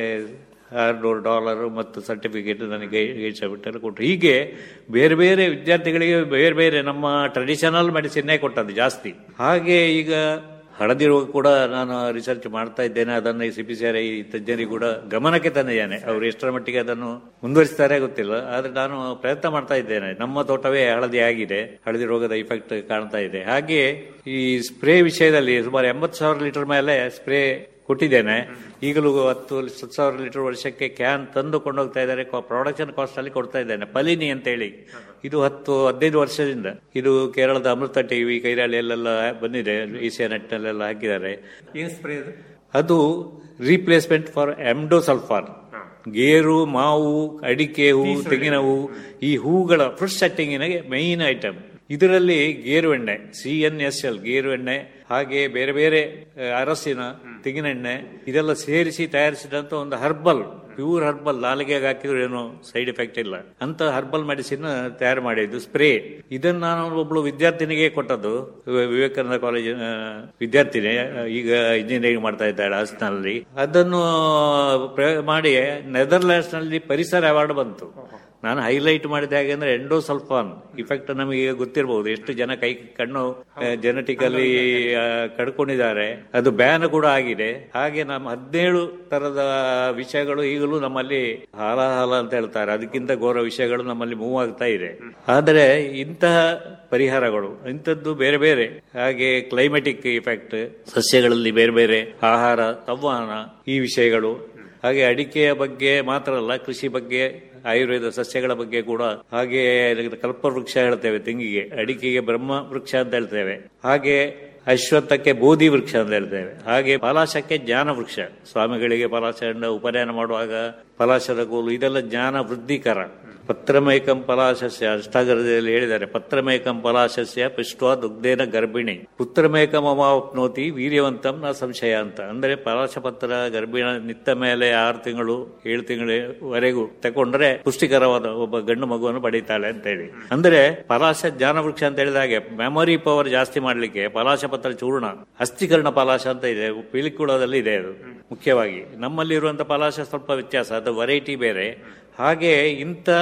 ಆರ್ನೂರು ಡಾಲರ್ ಮತ್ತು ಸರ್ಟಿಫಿಕೇಟ್ ನನಗೆ ಸರ್ಟಿಫಿಕೇಟ್ ಕೊಟ್ಟರು ಹೀಗೆ ಬೇರೆ ಬೇರೆ ವಿದ್ಯಾರ್ಥಿಗಳಿಗೆ ಬೇರೆ ಬೇರೆ ನಮ್ಮ ಟ್ರೆಡಿಷನಲ್ ಮೆಡಿಸಿನ್ನೇ ಕೊಟ್ಟದ್ದು ಜಾಸ್ತಿ ಹಾಗೆ ಈಗ ಹಳದಿ ರೋಗ ಕೂಡ ನಾನು ರಿಸರ್ಚ್ ಮಾಡ್ತಾ ಇದ್ದೇನೆ ಅದನ್ನು C P C R I ತಜ್ಞರಿಗೆ ಕೂಡ ಗಮನಕ್ಕೆ ತಂದಿದ್ದೇನೆ ಅವರು ಎಷ್ಟರ ಮಟ್ಟಿಗೆ ಅದನ್ನು ಮುಂದುವರಿಸ್ತಾರೆ ಗೊತ್ತಿಲ್ಲ ಆದ್ರೆ ನಾನು ಪ್ರಯತ್ನ ಮಾಡ್ತಾ ಇದ್ದೇನೆ ನಮ್ಮ ತೋಟವೇ ಹಳದಿ ಆಗಿದೆ ಹಳದಿ ರೋಗದ ಇಫೆಕ್ಟ್ ಕಾಣ್ತಾ ಇದೆ ಹಾಗೆ ಈ ಸ್ಪ್ರೇ ವಿಷಯದಲ್ಲಿ ಸುಮಾರು ಎಂಬತ್ತು ಸಾವಿರ ಲೀಟರ್ ಮೇಲೆ ಸ್ಪ್ರೇ ಕೊಟ್ಟಿದ್ದೇನೆ ಈಗಲೂ ಹತ್ತು ಹತ್ತು ಸಾವಿರ ಲೀಟರ್ ವರ್ಷಕ್ಕೆ ಕ್ಯಾನ್ ತಂದು ಕೊಂಡೋಗ್ತಾ ಇದ್ದಾರೆ ಪ್ರೊಡಕ್ಷನ್ ಕಾಸ್ಟ್ ಅಲ್ಲಿ ಕೊಡ್ತಾ ಇದ್ದೇನೆ ಪಲಿನಿ ಅಂತ ಹೇಳಿ ಇದು ಹತ್ತು ಹದಿನೈದು ವರ್ಷದಿಂದ ಇದು ಕೇರಳದ ಅಮೃತ ಟಿವಿ ಕೈರಾಳಿಯಲ್ಲೆಲ್ಲ ಬಂದಿದೆ ಈಸಿಯಾ ನೆಟ್ನಲ್ಲೆಲ್ಲ ಹಾಕಿದ್ದಾರೆ ಏನ್ ಸ್ಪ್ರೇ ಅದು ಅದು ರೀಪ್ಲೇಸ್ಮೆಂಟ್ ಫಾರ್ ಎಂಡೋಸಲ್ಫಾನ್ ಗೇರು ಮಾವು ಅಡಿಕೆ ಹೂ ತೆಂಗಿನ ಹೂ ಈ ಹೂಗಳ ಫ್ರೂಟ್ ಸೆಟ್ಟಿಂಗಿನ ಮೈನ್ ಐಟಮ್ ಇದರಲ್ಲಿ ಗೇರು ಎಣ್ಣೆ ಸಿ ಎನ್ ಎಸ್ ಎಲ್ ಗೇರು ಎಣ್ಣೆ ಹಾಗೆ ಬೇರೆ ಬೇರೆ ಆ, ಅರಸಿನ ತೆಂಗಿನ ಎಣ್ಣೆ ಇದೆಲ್ಲ ಸೇರಿಸಿ ತಯಾರಿಸಿದಂತ ಒಂದು ಹರ್ಬಲ್ ಪ್ಯೂರ್ ಹರ್ಬಲ್ ನಾಲಿಗೆಗೆ ಹಾಕಿದ್ರು ಏನು ಸೈಡ್ ಎಫೆಕ್ಟ್ ಇಲ್ಲ ಅಂತ ಹರ್ಬಲ್ ಮೆಡಿಸಿನ್ ತಯಾರು ಮಾಡಿದ್ದು ಸ್ಪ್ರೇ ಇದನ್ನ ನಾನು ಒಬ್ಳು ವಿದ್ಯಾರ್ಥಿನಿಗೆ ಕೊಟ್ಟದ್ದು ವಿವೆ- ವಿವೇಕಾನಂದ ಕಾಲೇಜ್ ವಿದ್ಯಾರ್ಥಿನಿ ಆ, ಈಗ ಇಂಜಿನಿಯರಿಂಗ್ ಮಾಡ್ತಾ ಇದ್ದಾಳೆ ಹಾಸನಲ್ಲಿ ಅದನ್ನು ಪ್ರಯೋಗ ಮಾಡಿ ನೆದರ್ಲ್ಯಾಂಡ್ಸ್ ನಲ್ಲಿ ಪರಿಸರ ಅವಾರ್ಡ್ ಬಂತು ನಾನು ಹೈಲೈಟ್ ಮಾಡಿದ ಹಾಗೆ ಅಂದ್ರೆ ಎಂಡೋಸಲ್ಫಾನ್ ಇಫೆಕ್ಟ್ ನಮಗೆ ಈಗ ಗೊತ್ತಿರಬಹುದು ಎಷ್ಟು ಜನ ಕೈ ಕಣ್ಣು ಜೆನೆಟಿಕಲಿ ಕಡ್ಕೊಂಡಿದ್ದಾರೆ ಅದು ಬ್ಯಾನ್ ಕೂಡ ಆಗಿದೆ ಹಾಗೆ ನಮ್ಮ ಹದಿನೇಳು ತರದ ವಿಷಯಗಳು ಈಗಲೂ ನಮ್ಮಲ್ಲಿ ಹಾಲಾಹಲ ಅಂತ ಹೇಳ್ತಾರೆ ಅದಕ್ಕಿಂತ ಘೋರ ವಿಷಯಗಳು ನಮ್ಮಲ್ಲಿ ಮೂವ್ ಆಗ್ತಾ ಇದೆ ಆದರೆ ಇಂತಹ ಪರಿಹಾರಗಳು ಇಂಥದ್ದು ಬೇರೆ ಬೇರೆ ಹಾಗೆ ಕ್ಲೈಮೆಟಿಕ್ ಇಫೆಕ್ಟ್ ಸಸ್ಯಗಳಲ್ಲಿ ಬೇರೆ ಬೇರೆ ಆಹಾರ ಸಂವಹನ ಈ ವಿಷಯಗಳು ಹಾಗೆ ಅಡಿಕೆಯ ಬಗ್ಗೆ ಮಾತ್ರ ಅಲ್ಲ ಕೃಷಿ ಬಗ್ಗೆ ಆಯುರ್ವೇದ ಸಸ್ಯಗಳ ಬಗ್ಗೆ ಕೂಡ ಹಾಗೆ ಕಲ್ಪ ವೃಕ್ಷ ಹೇಳ್ತೇವೆ ತೆಂಗಿಗೆ ಅಡಿಕೆಗೆ ಬ್ರಹ್ಮ ವೃಕ್ಷ ಅಂತ ಹೇಳ್ತೇವೆ ಹಾಗೆ ಅಶ್ವತ್ಥಕ್ಕೆ ಬೋಧಿ ವೃಕ್ಷ ಅಂತ ಹೇಳ್ತೇವೆ ಹಾಗೆ ಪಲಾಶಕ್ಕೆ ಜ್ಞಾನ ವೃಕ್ಷ ಸ್ವಾಮಿಗಳಿಗೆ ಪಲಾಶದಿಂದ ಉಪನಯನ ಮಾಡುವಾಗ ಪಲಾಶದ ಕೋಲು ಇದೆಲ್ಲ ಜ್ಞಾನ ವೃದ್ಧಿಕರ ಪತ್ರಮೇಕಂ ಪಲಾಶಸ್ಯ ಅಷ್ಟಾಗರದಲ್ಲಿ ಹೇಳಿದ್ದಾರೆ ಪತ್ರಮೇಕಂ ಪಲಾಶಸ್ಯ ಪುಷ್ಟ್ವ ದುಗ್ಧೇನ ಗರ್ಭಿಣಿ ಪುತ್ರಮೇಕಂ ಅಮಾಪ್ನೋತಿ ವೀರ್ಯವಂತಂ ನ ಸಂಶಯ ಅಂತ ಅಂದ್ರೆ ಪಲಾಶ ಪತ್ರ ಗರ್ಭಿಣ ನಿತ್ತ ಮೇಲೆ ಆರು ತಿಂಗಳು ಏಳು ತಿಂಗಳವರೆಗೂ ತಕೊಂಡ್ರೆ ಪುಷ್ಟಿಕರವಾದ ಒಬ್ಬ ಗಂಡು ಮಗುವನ್ನು ಪಡೀತಾಳೆ ಅಂತ ಹೇಳಿ ಅಂದ್ರೆ ಪಲಾಶ ಜ್ಞಾನ ವೃಕ್ಷ ಅಂತ ಹೇಳಿದಾಗೆ ಮೆಮೊರಿ ಪವರ್ ಜಾಸ್ತಿ ಮಾಡ್ಲಿಕ್ಕೆ ಪಲಾಶ ಪತ್ರ ಚೂರ್ಣ ಅಸ್ಥಿಕರಣ ಪಲಾಶ ಅಂತ ಇದೆ ಪಿಲಿಕುಳದಲ್ಲಿ ಇದೆ ಅದು ಮುಖ್ಯವಾಗಿ ನಮ್ಮಲ್ಲಿ ಇರುವಂತ ಪಲಾಶ ಸ್ವಲ್ಪ ವ್ಯತ್ಯಾಸ ಅದು ವೆರೈಟಿ ಬೇರೆ ಹಾಗೆ ಇಂಥ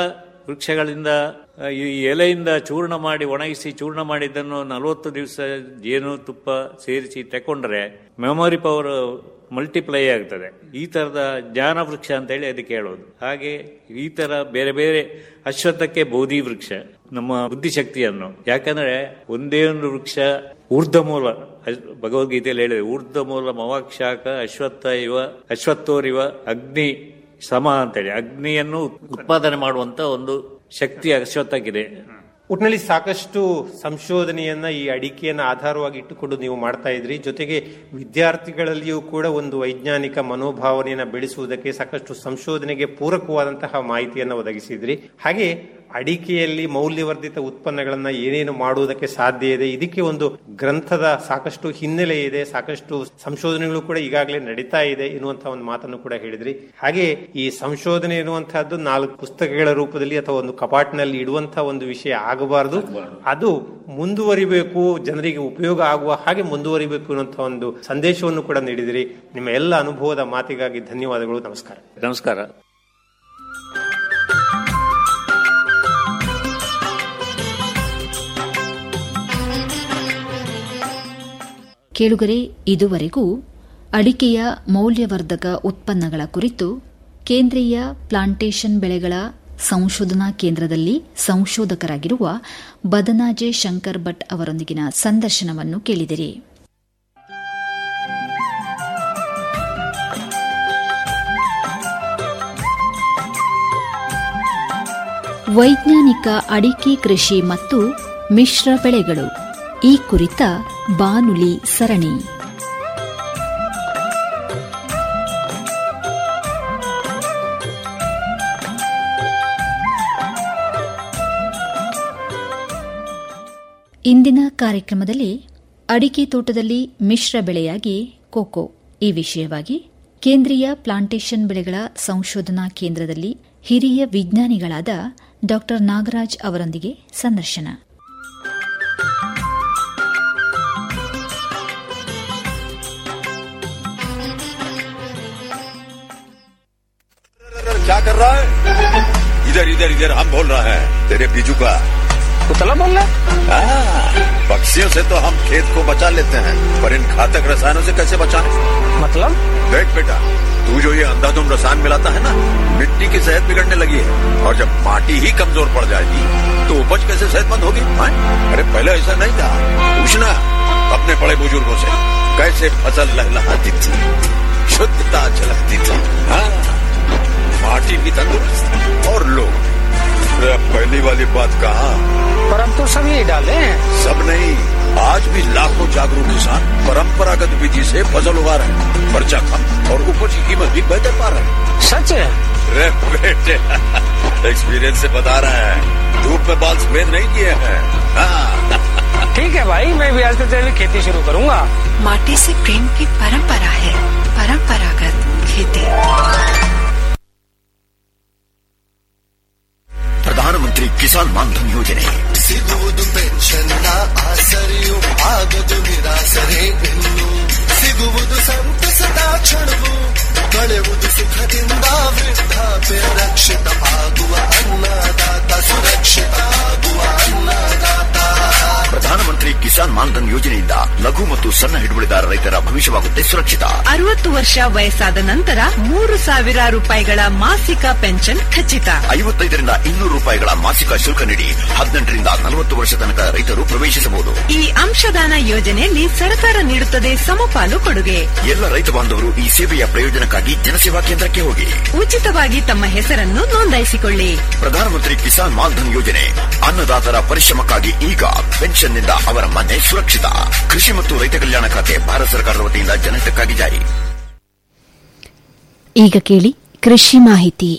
ವೃಕ್ಷಗಳಿಂದ ಆ, ಈ ಎಲೆಯಿಂದ ಚೂರ್ಣ ಮಾಡಿ ಒಣಗಿಸಿ ಚೂರ್ಣ ಮಾಡಿದ್ದನ್ನು ನಲವತ್ತು ದಿವಸ ಜೇನು ತುಪ್ಪ ಸೇರಿಸಿ ತಕೊಂಡ್ರೆ ಮೆಮೊರಿ ಪವರ್ ಮಲ್ಟಿಪ್ಲೈ ಆಗ್ತದೆ ಈ ತರದ ಜ್ಞಾನ ವೃಕ್ಷ ಅಂತೇಳಿ ಅದಕ್ಕೆ ಹೇಳೋದು ಹಾಗೆ ಈ ತರ ಬೇರೆ ಬೇರೆ ಅಶ್ವತ್ಥಕ್ಕೆ ಬೋಧಿ ವೃಕ್ಷ ನಮ್ಮ ಬುದ್ಧಿಶಕ್ತಿಯನ್ನು ಯಾಕಂದ್ರೆ ಒಂದೇ ಒಂದು ವೃಕ್ಷ ಊರ್ಧ್ವ ಮೂಲ ಅಶ್- ಭಗವದ್ಗೀತೆಯಲ್ಲಿ ಹೇಳಿದೆ ಊರ್ಧ್ವ ಮೂಲ ಮವಾಕ್ಷಾಕ ಅಶ್ವತ್ಥ ಇವ ಅಶ್ವತ್ಥೋರಿವ ಅಗ್ನಿ ಸಮ ಅಂತೇಳಿ ಅಗ್ನಿಯನ್ನು ಉತ್ಪಾದನೆ ಮಾಡುವಂತ ಒಂದು ಶಕ್ತಿ ಅಶ್ವತ್ಥಕ್ಕಿದೆ ಒಟ್ಟಿನಲ್ಲಿ ಸಾಕಷ್ಟು ಸಂಶೋಧನೆಯನ್ನ ಈ ಅಡಿಕೆಯನ್ನ ಆಧಾರವಾಗಿ ಇಟ್ಟುಕೊಂಡು ನೀವು ಮಾಡ್ತಾ ಇದ್ರಿ ಜೊತೆಗೆ ವಿದ್ಯಾರ್ಥಿಗಳಲ್ಲಿಯೂ ಕೂಡ ಒಂದು ವೈಜ್ಞಾನಿಕ ಮನೋಭಾವನೆಯನ್ನ ಬೆಳೆಸುವುದಕ್ಕೆ ಸಾಕಷ್ಟು ಸಂಶೋಧನೆಗೆ ಪೂರಕವಾದಂತಹ ಮಾಹಿತಿಯನ್ನ ಒದಗಿಸಿದ್ರಿ ಹಾಗೆ ಅಡಿಕೆಯಲ್ಲಿ ಮೌಲ್ಯವರ್ಧಿತ ಉತ್ಪನ್ನಗಳನ್ನ ಏನೇನು ಮಾಡುವುದಕ್ಕೆ ಸಾಧ್ಯ ಇದೆ ಇದಕ್ಕೆ ಒಂದು ಗ್ರಂಥದ ಸಾಕಷ್ಟು ಹಿನ್ನೆಲೆ ಇದೆ ಸಾಕಷ್ಟು ಸಂಶೋಧನೆಗಳು ಕೂಡ ಈಗಾಗಲೇ ನಡೀತಾ ಇದೆ ಎನ್ನುವಂತಹ ಒಂದು ಮಾತನ್ನು ಕೂಡ ಹೇಳಿದ್ರಿ ಹಾಗೆ ಈ ಸಂಶೋಧನೆ ಎನ್ನುವಂತಹದ್ದು ನಾಲ್ಕು ಪುಸ್ತಕಗಳ ರೂಪದಲ್ಲಿ ಅಥವಾ ಒಂದು ಕಪಾಟಿನಲ್ಲಿ ಇಡುವಂತಹ ಒಂದು ವಿಷಯ ಆಗಬಾರದು ಅದು ಮುಂದುವರಿಬೇಕು ಜನರಿಗೆ ಉಪಯೋಗ ಆಗುವ ಹಾಗೆ ಮುಂದುವರಿಬೇಕು ಅನ್ನುವಂತಹ ಒಂದು ಸಂದೇಶವನ್ನು ಕೂಡ ನೀಡಿದಿರಿ ನಿಮ್ಮ ಎಲ್ಲ ಅನುಭವದ ಮಾತಿಗಾಗಿ ಧನ್ಯವಾದಗಳು ನಮಸ್ಕಾರ ನಮಸ್ಕಾರ ಕೇಳುಗರೆ ಇದುವರೆಗೂ ಅಡಿಕೆಯ ಮೌಲ್ಯವರ್ಧಕ ಉತ್ಪನ್ನಗಳ ಕುರಿತು ಕೇಂದ್ರೀಯ ಪ್ಲಾಂಟೇಶನ್ ಬೆಳೆಗಳ ಸಂಶೋಧನಾ ಕೇಂದ್ರದಲ್ಲಿ ಸಂಶೋಧಕರಾಗಿರುವ ಬದನಾಜೆ ಶಂಕರ್ ಭಟ್ ಅವರೊಂದಿಗಿನ ಸಂದರ್ಶನವನ್ನು ಕೇಳಿದಿರಿ ವೈಜ್ಞಾನಿಕ ಅಡಿಕೆ ಕೃಷಿ ಮತ್ತು ಮಿಶ್ರ ಬೆಳೆಗಳು ಈ ಕುರಿತ ಬಾನುಲಿ ಸರಣಿ ಇಂದಿನ ಕಾರ್ಯಕ್ರಮದಲ್ಲಿ ಅಡಿಕೆ ತೋಟದಲ್ಲಿ ಮಿಶ್ರ ಬೆಳೆಯಾಗಿ ಕೋಕೋ ಈ ವಿಷಯವಾಗಿ ಕೇಂದ್ರೀಯ ಪ್ಲಾಂಟೇಶನ್ ಬೆಳೆಗಳ ಸಂಶೋಧನಾ ಕೇಂದ್ರದಲ್ಲಿ ಹಿರಿಯ ವಿಜ್ಞಾನಿಗಳಾದ ಡಾ ನಾಗರಾಜ್ ಅವರೊಂದಿಗೆ ಸಂದರ್ಶನ क्या कर रहा है इधर इधर इधर हम बोल रहे हैं तेरे बीजू का कुतला बोल रहा हाँ, पक्षियों से तो हम खेत को बचा लेते हैं पर इन घातक रसायनों से कैसे बचाएं? मतलब देख बेटा तू जो ये अंधाधुंध रसायन मिलाता है ना मिट्टी की सेहत बिगड़ने लगी है और जब माटी ही कमजोर पड़ जाएगी तो उपज कैसे सेहतमंद होगी हाँ? अरे पहले ऐसा नहीं था पूछना अपने बड़े बुजुर्गों से कैसे फसल लहलहाती थी शुद्धता झलकती थी हाँ माटी भी तंदुरुस्त और लोग अरे अब पहली वाली बात कहा पर हम तो सब यही डाले हैं सब नहीं आज भी लाखों जागरूक किसान परंपरागत विधि से फसल उगा रहे हैं खर्चा कम और उपज की कीमत भी बेहतर पा रहे हैं सच है रे बेटे एक्सपीरियंस से बता रहे हैं धूप में बाल सफेद नहीं किए हैं हाँ, ठीक है भाई मैं भी आज से तेरी खेती शुरू करूंगा माटी से प्रेम की परंपरा है परंपरागत खेती ಪ್ರಧಾನಮಂತ್ರಿ ಕಿಸಾನ್ ಮಾನ್ಧನ್ ಯೋಜನೆ ಸಿಗುವುದು ಪೆನ್ಷನ್ನ ಆಸರೆಯು ಆಗದು ನಿರಾಸರೆ ಇನ್ನು ಸಿಗುವುದು ಸಂತಸದ ಕ್ಷಣವು ಕಳೆವುದು ಸುಖದಿಂದ ವೃದ್ಧಾಪ್ಯ ರಕ್ಷಿತ ಆಗುವ ಅನ್ನದಾತ ಸುರಕ್ಷಿತ ಆಗುವ ಅನ್ನದಾತ ಪ್ರಧಾನಮಂತ್ರಿ ಕಿಸಾನ್ ಮಾನ್ಧನ್ ಯೋಜನೆಯಿಂದ ಲಘು ಮತ್ತು ಸಣ್ಣ ಹಿಡುವಳಿದಾರ ರೈತರ ಭವಿಷ್ಯವಾಗುತ್ತೆ ಸುರಕ್ಷಿತ ಅರವತ್ತು ವರ್ಷ ವಯಸ್ಸಾದ ನಂತರ ಮೂರು ಸಾವಿರ ರೂಪಾಯಿಗಳ ಮಾಸಿಕ ಪೆನ್ಷನ್ ಖಚಿತ ಐವತ್ತೈದರಿಂದ ಇನ್ನೂರು ರೂಪಾಯಿಗಳ ಮಾಸಿಕ ಶುಲ್ಕ ನೀಡಿ ಹದಿನೆಂಟರಿಂದ ನಲವತ್ತು ವರ್ಷ ತನಕ ರೈತರು ಪ್ರವೇಶಿಸಬಹುದು ಈ ಅಂಶದಾನ ಯೋಜನೆಯಲ್ಲಿ ಸರ್ಕಾರ ನೀಡುತ್ತದೆ ಸಮಪಾಲು ಕೊಡುಗೆ ಎಲ್ಲ ರೈತ ಬಾಂಧವರು ಈ ಸೇವೆಯ ಪ್ರಯೋಜನಕ್ಕಾಗಿ ಜನಸೇವಾ ಕೇಂದ್ರಕ್ಕೆ ಹೋಗಿ ಉಚಿತವಾಗಿ ತಮ್ಮ ಹೆಸರನ್ನು ನೋಂದಾಯಿಸಿಕೊಳ್ಳಿ ಪ್ರಧಾನಮಂತ್ರಿ ಕಿಸಾನ್ ಮಾನ್ಧನ್ ಯೋಜನೆ ಅನ್ನದಾತರ ಪರಿಶ್ರಮಕ್ಕಾಗಿ ಈಗ ಪೆನ್ಷನ್ನಿಂದ ಅವರ ಮನೆ ಸುರಕ್ಷಿತ ಕೃಷಿ ಮತ್ತು ರೈತ ಕಲ್ಯಾಣ ಖಾತೆ ಭಾರತ ಸರ್ಕಾರದ ವತಿಯಿಂದ ಜನಹಿತಕ್ಕಾಗಿ ಜಾರಿ ಈಗ ಕೇಳಿ ಕೃಷಿ ಮಾಹಿತಿ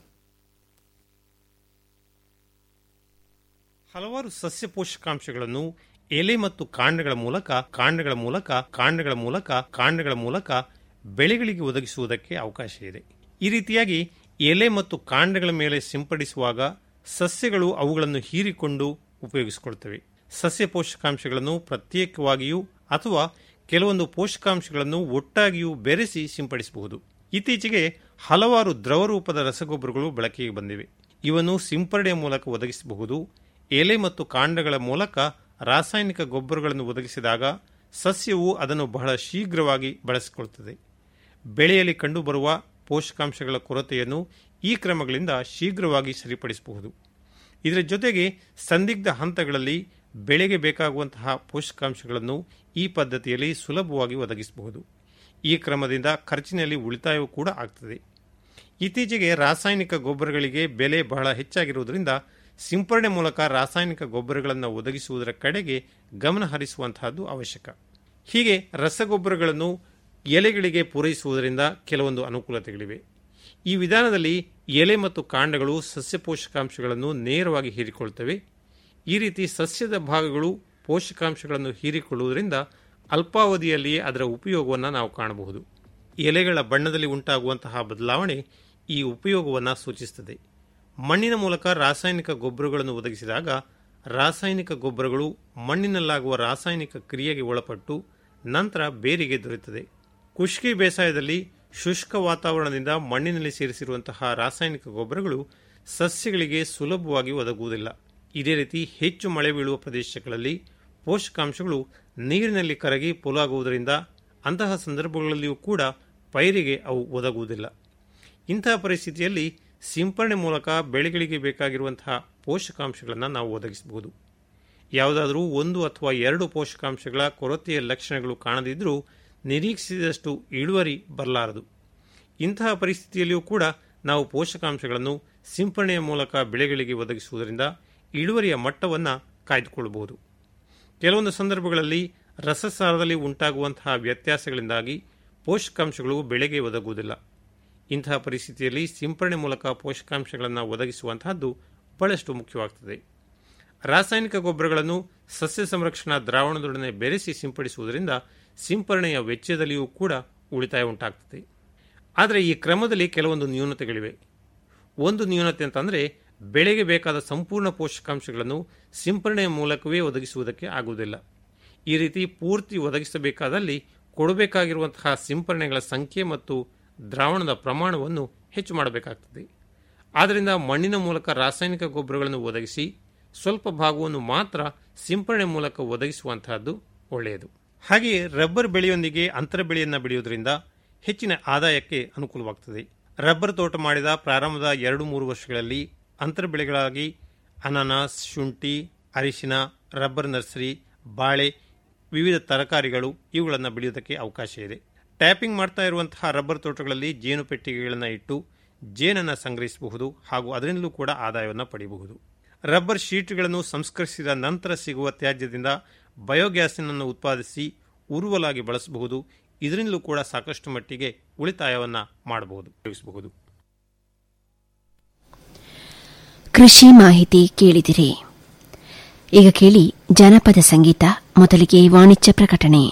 ಹಲವಾರು ಸಸ್ಯ ಪೋಷಕಾಂಶಗಳನ್ನು ಎಲೆ ಮತ್ತು ಕಾಂಡಗಳ ಮೂಲಕ ಕಾಂಡಗಳ ಮೂಲಕ ಕಾಂಡಗಳ ಮೂಲಕ ಕಾಂಡಗಳ ಮೂಲಕ ಬೆಳೆಗಳಿಗೆ ಒದಗಿಸುವುದಕ್ಕೆ ಅವಕಾಶ ಇದೆ ಈ ರೀತಿಯಾಗಿ ಎಲೆ ಮತ್ತು ಕಾಂಡಗಳ ಮೇಲೆ ಸಿಂಪಡಿಸುವಾಗ ಸಸ್ಯಗಳು ಅವುಗಳನ್ನು ಹೀರಿಕೊಂಡು ಉಪಯೋಗಿಸಿಕೊಳ್ತವೆ ಸಸ್ಯ ಪೋಷಕಾಂಶಗಳನ್ನು ಪ್ರತ್ಯೇಕವಾಗಿಯೂ ಅಥವಾ ಕೆಲವೊಂದು ಪೋಷಕಾಂಶಗಳನ್ನು ಒಟ್ಟಾಗಿಯೂ ಬೆರೆಸಿ ಸಿಂಪಡಿಸಬಹುದು ಇತ್ತೀಚೆಗೆ ಹಲವಾರು ದ್ರವ ರೂಪದ ರಸಗೊಬ್ಬರಗಳು ಬಳಕೆಗೆ ಬಂದಿವೆ ಇವನ್ನು ಸಿಂಪರಣೆಯ ಮೂಲಕ ಒದಗಿಸಬಹುದು ಎಲೆ ಮತ್ತು ಕಾಂಡಗಳ ಮೂಲಕ ರಾಸಾಯನಿಕ ಗೊಬ್ಬರಗಳನ್ನು ಒದಗಿಸಿದಾಗ ಸಸ್ಯವು ಅದನ್ನು ಬಹಳ ಶೀಘ್ರವಾಗಿ ಬಳಸಿಕೊಳ್ಳುತ್ತದೆ ಬೆಳೆಯಲ್ಲಿ ಕಂಡುಬರುವ ಪೋಷಕಾಂಶಗಳ ಕೊರತೆಯನ್ನು ಈ ಕ್ರಮಗಳಿಂದ ಶೀಘ್ರವಾಗಿ ಸರಿಪಡಿಸಬಹುದು ಇದರ ಜೊತೆಗೆ ಸಂದಿಗ್ಧ ಹಂತಗಳಲ್ಲಿ ಬೆಳೆಗೆ ಬೇಕಾಗುವಂತಹ ಪೋಷಕಾಂಶಗಳನ್ನು ಈ ಪದ್ಧತಿಯಲ್ಲಿ ಸುಲಭವಾಗಿ ಒದಗಿಸಬಹುದು ಈ ಕ್ರಮದಿಂದ ಖರ್ಚಿನಲ್ಲಿ ಉಳಿತಾಯವೂ ಕೂಡ ಆಗ್ತದೆ ಇತ್ತೀಚೆಗೆ ರಾಸಾಯನಿಕ ಗೊಬ್ಬರಗಳಿಗೆ ಬೆಲೆ ಬಹಳ ಹೆಚ್ಚಾಗಿರುವುದರಿಂದ ಸಿಂಪರಣೆ ಮೂಲಕ ರಾಸಾಯನಿಕ ಗೊಬ್ಬರಗಳನ್ನು ಒದಗಿಸುವುದರ ಕಡೆಗೆ ಗಮನ ಹರಿಸುವಂತಹದ್ದು ಅವಶ್ಯಕ ಹೀಗೆ ರಸಗೊಬ್ಬರಗಳನ್ನು ಎಲೆಗಳಿಗೆ ಪೂರೈಸುವುದರಿಂದ ಕೆಲವೊಂದು ಅನುಕೂಲತೆಗಳಿವೆ ಈ ವಿಧಾನದಲ್ಲಿ ಎಲೆ ಮತ್ತು ಕಾಂಡಗಳು ಸಸ್ಯ ಪೋಷಕಾಂಶಗಳನ್ನು ನೇರವಾಗಿ ಹೀರಿಕೊಳ್ಳುತ್ತವೆ ಈ ರೀತಿ ಸಸ್ಯದ ಭಾಗಗಳು ಪೋಷಕಾಂಶಗಳನ್ನು ಹೀರಿಕೊಳ್ಳುವುದರಿಂದ ಅಲ್ಪಾವಧಿಯಲ್ಲಿಯೇ ಅದರ ಉಪಯೋಗವನ್ನು ನಾವು ಕಾಣಬಹುದು ಎಲೆಗಳ ಬಣ್ಣದಲ್ಲಿ ಉಂಟಾಗುವಂತಹ ಬದಲಾವಣೆ ಈ ಉಪಯೋಗವನ್ನು ಸೂಚಿಸುತ್ತದೆ ಮಣ್ಣಿನ ಮೂಲಕ ರಾಸಾಯನಿಕ ಗೊಬ್ಬರಗಳನ್ನು ಒದಗಿಸಿದಾಗ ರಾಸಾಯನಿಕ ಗೊಬ್ಬರಗಳು ಮಣ್ಣಿನಲ್ಲಾಗುವ ರಾಸಾಯನಿಕ ಕ್ರಿಯೆಗೆ ಒಳಪಟ್ಟು ನಂತರ ಬೇರಿಗೆ ದೊರೆಯುತ್ತದೆ ಖುಷ್ಕಿ ಬೇಸಾಯದಲ್ಲಿ ಶುಷ್ಕ ವಾತಾವರಣದಿಂದ ಮಣ್ಣಿನಲ್ಲಿ ಸೇರಿಸಿರುವಂತಹ ರಾಸಾಯನಿಕ ಗೊಬ್ಬರಗಳು ಸಸ್ಯಗಳಿಗೆ ಸುಲಭವಾಗಿ ಒದಗುವುದಿಲ್ಲ ಇದೇ ರೀತಿ ಹೆಚ್ಚು ಮಳೆ ಬೀಳುವ ಪ್ರದೇಶಗಳಲ್ಲಿ ಪೋಷಕಾಂಶಗಳು ನೀರಿನಲ್ಲಿ ಕರಗಿ ಪೋಲಾಗುವುದರಿಂದ ಅಂತಹ ಸಂದರ್ಭಗಳಲ್ಲಿಯೂ ಕೂಡ ಪೈರಿಗೆ ಅವು ಒದಗುವುದಿಲ್ಲ ಇಂತಹ ಪರಿಸ್ಥಿತಿಯಲ್ಲಿ ಸಿಂಪರಣೆ ಮೂಲಕ ಬೆಳೆಗಳಿಗೆ ಬೇಕಾಗಿರುವಂತಹ ಪೋಷಕಾಂಶಗಳನ್ನು ನಾವು ಒದಗಿಸಬಹುದು ಯಾವುದಾದರೂ ಒಂದು ಅಥವಾ ಎರಡು ಪೋಷಕಾಂಶಗಳ ಕೊರತೆಯ ಲಕ್ಷಣಗಳು ಕಾಣದಿದ್ದರೂ ನಿರೀಕ್ಷಿಸಿದಷ್ಟು ಇಳುವರಿ ಬರಲಾರದು ಇಂತಹ ಪರಿಸ್ಥಿತಿಯಲ್ಲಿಯೂ ಕೂಡ ನಾವು ಪೋಷಕಾಂಶಗಳನ್ನು ಸಿಂಪರಣೆಯ ಮೂಲಕ ಬೆಳೆಗಳಿಗೆ ಒದಗಿಸುವುದರಿಂದ ಇಳುವರಿಯ ಮಟ್ಟವನ್ನು ಕಾಯ್ದುಕೊಳ್ಳಬಹುದು ಕೆಲವೊಂದು ಸಂದರ್ಭಗಳಲ್ಲಿ ರಸಸಾರದಲ್ಲಿ ಉಂಟಾಗುವಂತಹ ವ್ಯತ್ಯಾಸಗಳಿಂದಾಗಿ ಪೋಷಕಾಂಶಗಳು ಬೆಳೆಗೆ ಒದಗುವುದಿಲ್ಲ ಇಂತಹ ಪರಿಸ್ಥಿತಿಯಲ್ಲಿ ಸಿಂಪರಣೆ ಮೂಲಕ ಪೋಷಕಾಂಶಗಳನ್ನು ಒದಗಿಸುವಂತಹದ್ದು ಬಹಳಷ್ಟು ಮುಖ್ಯವಾಗುತ್ತದೆ ರಾಸಾಯನಿಕ ಗೊಬ್ಬರಗಳನ್ನು ಸಸ್ಯ ಸಂರಕ್ಷಣಾ ದ್ರಾವಣದೊಡನೆ ಬೆರೆಸಿ ಸಿಂಪಡಿಸುವುದರಿಂದ ಸಿಂಪರಣೆಯ ವೆಚ್ಚದಲ್ಲಿಯೂ ಕೂಡ ಉಳಿತಾಯ ಉಂಟಾಗ್ತದೆ ಆದರೆ ಈ ಕ್ರಮದಲ್ಲಿ ಕೆಲವೊಂದು ನ್ಯೂನತೆಗಳಿವೆ ಒಂದು ನ್ಯೂನತೆ ಅಂತಂದರೆ ಬೆಳೆಗೆ ಬೇಕಾದ ಸಂಪೂರ್ಣ ಪೋಷಕಾಂಶಗಳನ್ನು ಸಿಂಪರಣೆಯ ಮೂಲಕವೇ ಒದಗಿಸುವುದಕ್ಕೆ ಆಗುವುದಿಲ್ಲ ಈ ರೀತಿ ಪೂರ್ತಿ ಒದಗಿಸಬೇಕಾದಲ್ಲಿ ಕೊಡಬೇಕಾಗಿರುವಂತಹ ಸಿಂಪರಣೆಗಳ ಸಂಖ್ಯೆ ಮತ್ತು ದ್ರಾವಣದ ಪ್ರಮಾಣವನ್ನು ಹೆಚ್ಚು ಮಾಡಬೇಕಾಗ್ತದೆ ಆದ್ದರಿಂದ ಮಣ್ಣಿನ ಮೂಲಕ ರಾಸಾಯನಿಕ ಗೊಬ್ಬರಗಳನ್ನು ಒದಗಿಸಿ ಸ್ವಲ್ಪ ಭಾಗವನ್ನು ಮಾತ್ರ ಸಿಂಪರಣೆ ಮೂಲಕ ಒದಗಿಸುವಂತಹದ್ದು ಒಳ್ಳೆಯದು ಹಾಗೆಯೇ ರಬ್ಬರ್ ಬೆಳೆಯೊಂದಿಗೆ ಅಂತರ ಬೆಳೆಯನ್ನು ಬೆಳೆಯುವುದರಿಂದ ಹೆಚ್ಚಿನ ಆದಾಯಕ್ಕೆ ಅನುಕೂಲವಾಗುತ್ತದೆ ರಬ್ಬರ್ ತೋಟ ಮಾಡಿದ ಪ್ರಾರಂಭದ ಎರಡು ಮೂರು ವರ್ಷಗಳಲ್ಲಿ ಅಂತರ ಬೆಳೆಗಳಾಗಿ ಅನಾನಸ್ ಶುಂಠಿ ಅರಿಶಿನ ರಬ್ಬರ್ ನರ್ಸರಿ ಬಾಳೆ ವಿವಿಧ ತರಕಾರಿಗಳು ಇವುಗಳನ್ನು ಬೆಳೆಯುವುದಕ್ಕೆ ಅವಕಾಶ ಇದೆ ಟ್ಯಾಪಿಂಗ್ ಮಾಡ್ತಾ ಇರುವಂತಹ ರಬ್ಬರ್ ತೋಟಗಳಲ್ಲಿ ಜೇನು ಪೆಟ್ಟಿಗೆಗಳನ್ನು ಇಟ್ಟು ಜೇನನ್ನು ಸಂಗ್ರಹಿಸಬಹುದು ಹಾಗೂ ಅದರಿಂದಲೂ ಕೂಡ ಆದಾಯವನ್ನು ಪಡೆಯಬಹುದು ರಬ್ಬರ್ ಶೀಟ್ಗಳನ್ನು ಸಂಸ್ಕರಿಸಿದ ನಂತರ ಸಿಗುವ ತ್ಯಾಜ್ಯದಿಂದ ಬಯೋಗ್ಯಾಸಿನನ್ನು ಉತ್ಪಾದಿಸಿ ಉರುವಲಾಗಿ ಬಳಸಬಹುದು ಇದರಿಂದಲೂ ಕೂಡ ಸಾಕಷ್ಟು ಮಟ್ಟಿಗೆ ಉಳಿತಾಯವನ್ನು ಮಾಡಬಹುದು ಉಪಯೋಗಿಸಬಹುದು ಕೃಷಿ ಮಾಹಿತಿ ಕೇಳಿದಿರಿ ಈಗ ಕೇಳಿ ಜನಪದ ಸಂಗೀತ ಮೊದಲಿಗೆ ವಾಣಿಜ್ಯ ಪ್ರಕಟಣೆ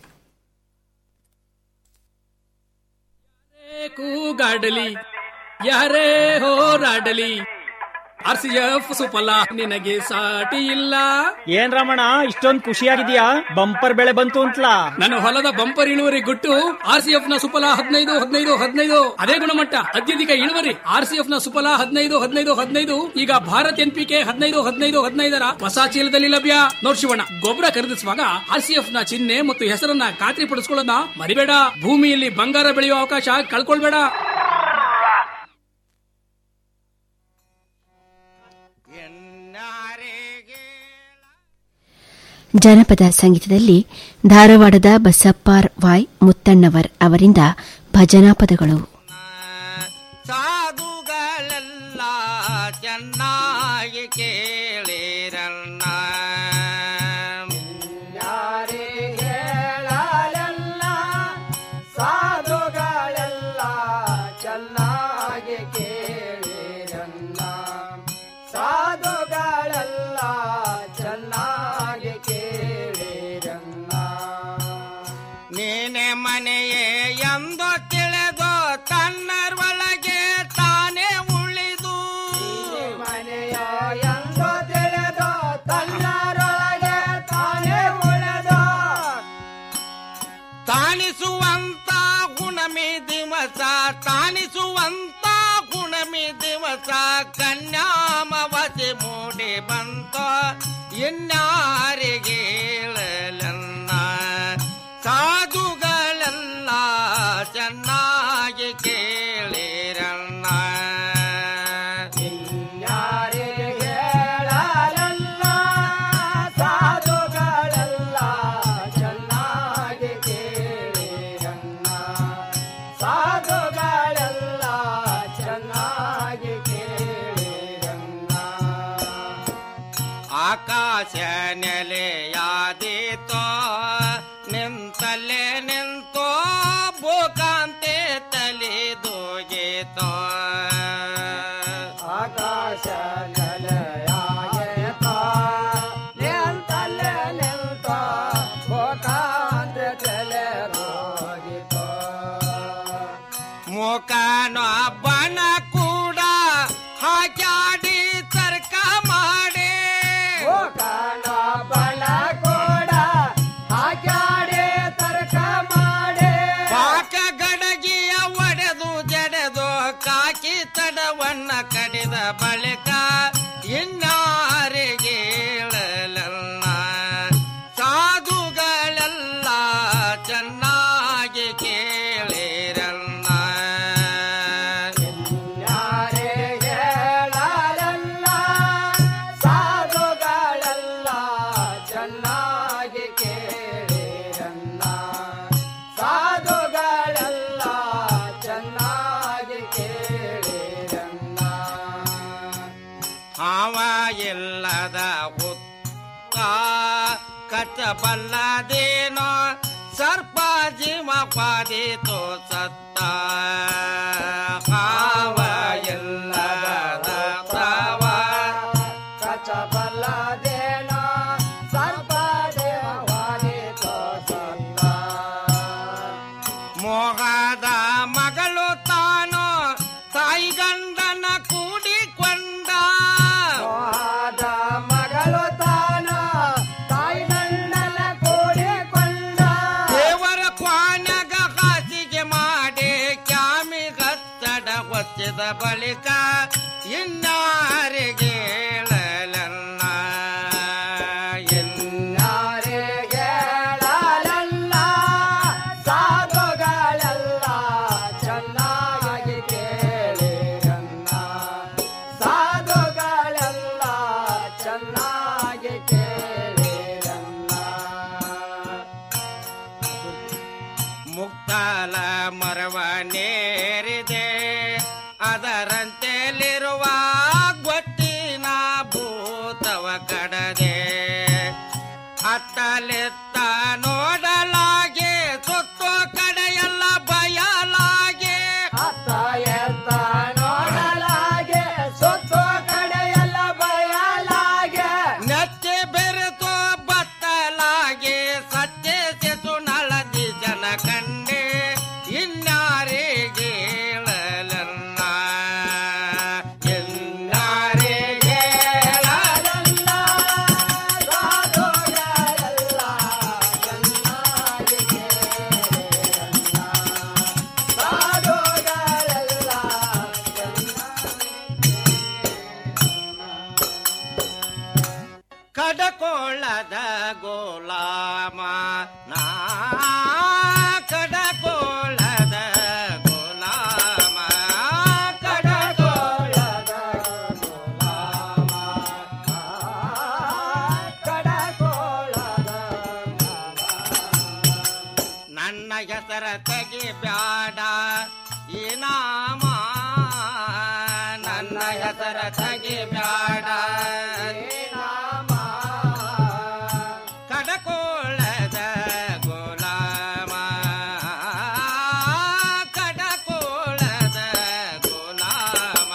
ಕೂಗಾಡಲಿ ಯಾರೇ ಹೋರಾಡಲಿ ಆರ್ ಸಿ ಎಫ್ ಸುಫಲ ನಿನಗೆ ಸಾಟಿ ಇಲ್ಲ ಏನ್ ರಮಣ ಇಷ್ಟೊಂದ್ ಖುಷಿಯಾಗಿದ್ಯಾ ಬಂಪರ್ ಬೆಳೆ ಬಂತು ಅಂತಲಾ ನನ್ನ ಹೊಲದ ಬಂಪರ್ ಇಳುವರಿ ಗುಟ್ಟು ಆರ್ ಸಿ ಎಫ್ ನ ಸುಫಲ ಹದಿನೈದು ಹದಿನೈದು ಹದಿನೈದು ಅದೇ ಗುಣಮಟ್ಟ ಅತ್ಯಧಿಕ ಇಳುವರಿ ಆರ್ ಸಿ ಎಫ್ ನ ಸುಫಲ ಹದಿನೈದು ಹದಿನೈದು ಹದಿನೈದು ಈಗ ಭಾರತ್ ಎನ್ ಪಿ ಕೆ ಹದಿನೈದು ಹದಿನೈದು ಹದಿನೈದರ ಹೊಸ ಚೀಲದಲ್ಲಿ ಲಭ್ಯ ನೋಡ್ ಶಿವಣ್ಣ ಗೊಬ್ಬರ ಖರೀದಿಸುವಾಗ ಆರ್ ಸಿ ಎಫ್ ನ ಚಿಹ್ನೆ ಮತ್ತು ಹೆಸರನ್ನ ಖಾತ್ರಿ ಪಡಿಸ್ಕೊಳ್ಳೋದನ್ನ ಮರಿಬೇಡ ಭೂಮಿಯಲ್ಲಿ ಬಂಗಾರ ಬೆಳೆಯುವ ಅವಕಾಶ ಕಳ್ಕೊಳ್ಬೇಡ ಜನಪದ ಸಂಗೀತದಲ್ಲಿ ಧಾರವಾಡದ ಬಸಪ್ಪಾರ್ ವಾಯ್ ಮುತ್ತಣ್ಣವರ್ ಅವರಿಂದ ಭಜನಾ ಪದಗಳು ಸಾಧುಗಳೆಲ್ಲ ಚೆನ್ನಾಗಿ ಕೇಳಿರಣ್ಣ ಯಾರಿಗೇಳಲೆಲ್ಲ ಸಾಧುಗಳೆಲ್ಲ ಚೆನ್ನಾಗಿ ಕೇಳಿರನ್ನ ಸಾಧುಗಳೆಲ್ಲ ಚೆನ್ನಾಗಿ ಕೇಳಿರನ್ನ ನೀನೆ ಮನೆಯೇ ಎಂದು ತಿಳಿದು ಕನ್ಯಾಮವತಿ ಮೂಡಿ ಬಂತೋ ಇನ್ಯಾರಿಗೆ ಹೇಳಲನ್ನ ಸಾಧುಗಳೆಲ್ಲ ಚೆನ್ನಾಗಿ ಕೇಳಿರಣ್ಣ ಯಾರಿಗೆ ಹೇಳಲಲ್ಲ ಸಾಧುಗಳೆಲ್ಲ ಚೆನ್ನಾಗಿ ಕೇಳಿರನ್ನ ಸಾಧುಗಳೆಲ್ಲ ಚೆನ್ನಾಗಿ ಕೇಳಿರನ್ನ ಆಕಾಶ ನೆಲೆಯಾದೀತೋ ನಿಂತಲ್ಲೇ ನಿಂತೋ ಭೂಕಾಂತೆ ತಲೆದೋಗೀತೋ ಆಕಾಶ ನೆಲೆಯಾಯೇತ ನಿಂತಲ್ಲೇ ನಿಂತ ಭೋಕಾಂತ ತಲೆದೋಗಿತೋ ಮುಖನ ಬಣ ಕೂಡ ಹಾಕ್ಯಾಡಿ ತರ್ಕ ಮಾಡಿ ಭೋಕಾನ ಬಲ ಕೂಡ ಹಾಕ್ಯಾಡೆ ತರ್ಕ ಮಾಡೆ ಪಾಕ ಗಡಗಿಯ ಒಡೆದು ಜಡೆದು ಕಾಕಿ ತಡವನ್ನ ಕಡಿದ ಬಳಿಕ ಇನ್ನಾರಿಗೆ ಹೇಳಲಲ್ಲ ಸಾಧುಗಳೆಲ್ಲ ಚೆನ್ನಾಗಿ ಕೇಳಿರಲ್ಲ ಯಾರಿಗೆ ಹೇಳಲಲ್ಲ ಸಾಧುಗಳೆಲ್ಲ ಚೆನ್ನಾಗಿ ಕೇಳಿರನ್ನ ಸಾಧುಗಳೆಲ್ಲ ಚೆನ್ನಾಗಿ ಕೇಳಿರನ್ನ ಹಾವ ಇಲ್ಲದ ಹುತ್ತ ಕಚ್ಚಬಲ್ಲದೇನೋ ಸರ್ಪ ಜೀವ ಪಾದಿತು ಸತ್ತ ಹಾವ ಇಲ್ಲದ ತವ ಕಚಬಲ್ಲದೇನ ಸರ್ಪ ದೇವವಾದಿತೋ ಸತ್ತ ಮೋಹದ ಮಗಳು ತಾನು ತಾಯಿ ಗಂಡನ ಕೂಡಿಕೊಂಡ ಮೋಹದ ಮಗಳು ತಾನ ತಾಯಿ ಗಂಡನ ಕೂಡಿಕೊಂಡ ದೇವರ ಕ್ವಾನಗ ಹಾಸಿಗೆ ಮಾಡಿ ಕ್ಯಾಮಿ ಗತ್ತಡ ಹೊಚ್ಚಿದ ಬಳಿಕ ಇನ್ನಾರಿಗೆ ಹೇಳಲನ್ನ ಯಾರಿಗೆ ಹೇಳಲಲ್ಲ ಸಾಧುಗಳೆಲ್ಲ ಚೆನ್ನಾಗಿ ಕೇಳಿರನ್ನ ಸಾಧುಗಳೆಲ್ಲ ಚೆನ್ನಾಗಿ ಕೇಳಿರನ್ನ ಮುಕ್ತಾಲ ಮರವ ನೇರಿದೆ ಅದರಂತೆಲಿರುವ ಗೊತ್ತಿನ ಭೂತವ ಕಡದೆ ಅತ್ತಲೆತ್ತ ನೋಡಲಾಗೆ ಸುತ್ತು ಕಡೆಯೆಲ್ಲ ಬಯಲಾಗೆ ಅತ್ತ ಎತ್ತ ನೋಡಲಾಗೆ ಸುತ್ತು ಕಡೆಯೆಲ್ಲ ಬಯಲಾಗೆ ನೆಚ್ಚೆ ಬೆರೆತು ಬತ್ತಲಾಗೆ ಸತ್ಯ ಸೆಸು ನಳದಿ ಜನ ಕಂಡೆ ಇನ್ನಾರಿಗೆ ಹೇಳಲನ್ನ ಇನ್ನಾರಿಗೆ ಹೇಳಲನ್ನ ಸಾಧುಗಳೆಲ್ಲ ಚೆನ್ನಾಗಿ ಕೇಳಿರನ್ನ ಸಾಧುಗಳೆಲ್ಲ ಕಡಕೋಳದ ಗೋಲಾಮ ನಾ ಕಡಕೋಳದ ಗೋಲಾಮ ಕಡಕೋಳದ ನನ್ನ ಹೆಸರ ತೆಗಿ ಬ್ಯಾಡ ಈ ನಾಮ ನನ್ನ ಹೆಸರ ತೆಗಿ ಬ್ಯಾಡ ಕಡಕೋಳದ ಗೋಲಾಮ ಕಡಕೋಳದ ಗೋಲಾಮ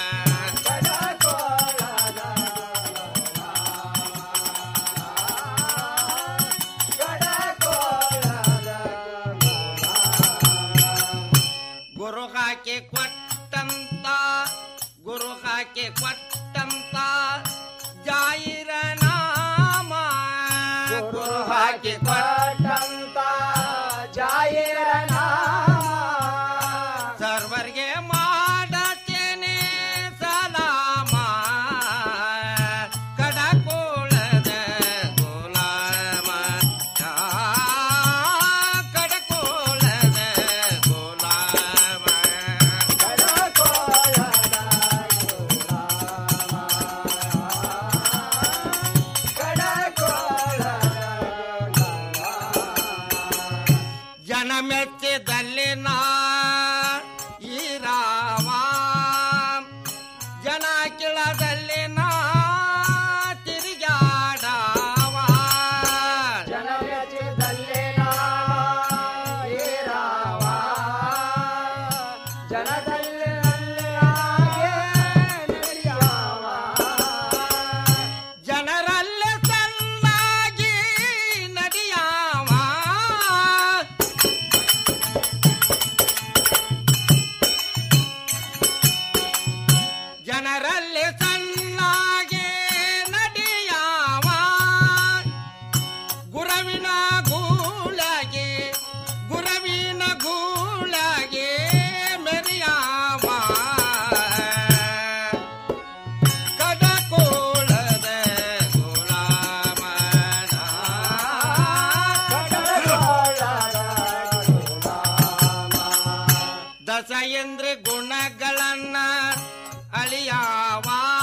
ಗುರು ಹಾಕಿ ಕೊಟ್ಟಂತ ಗುರು ಹಾಕಿ ಕೊಟ್ಟಂತ ಜಾಯಿರ ನಾಮ ಗುರು ಹಾಕಿ ಕೊಟ್ಟಂತ ಜಾಯಿರ ಸರ್ವರ್ಗೆ ಮಾಡತೇನೆ ಸಾಲ ದಶ ಇಂದ್ರಿ ಗುಣಗಳನ್ನ ಅಳಿಯಾವ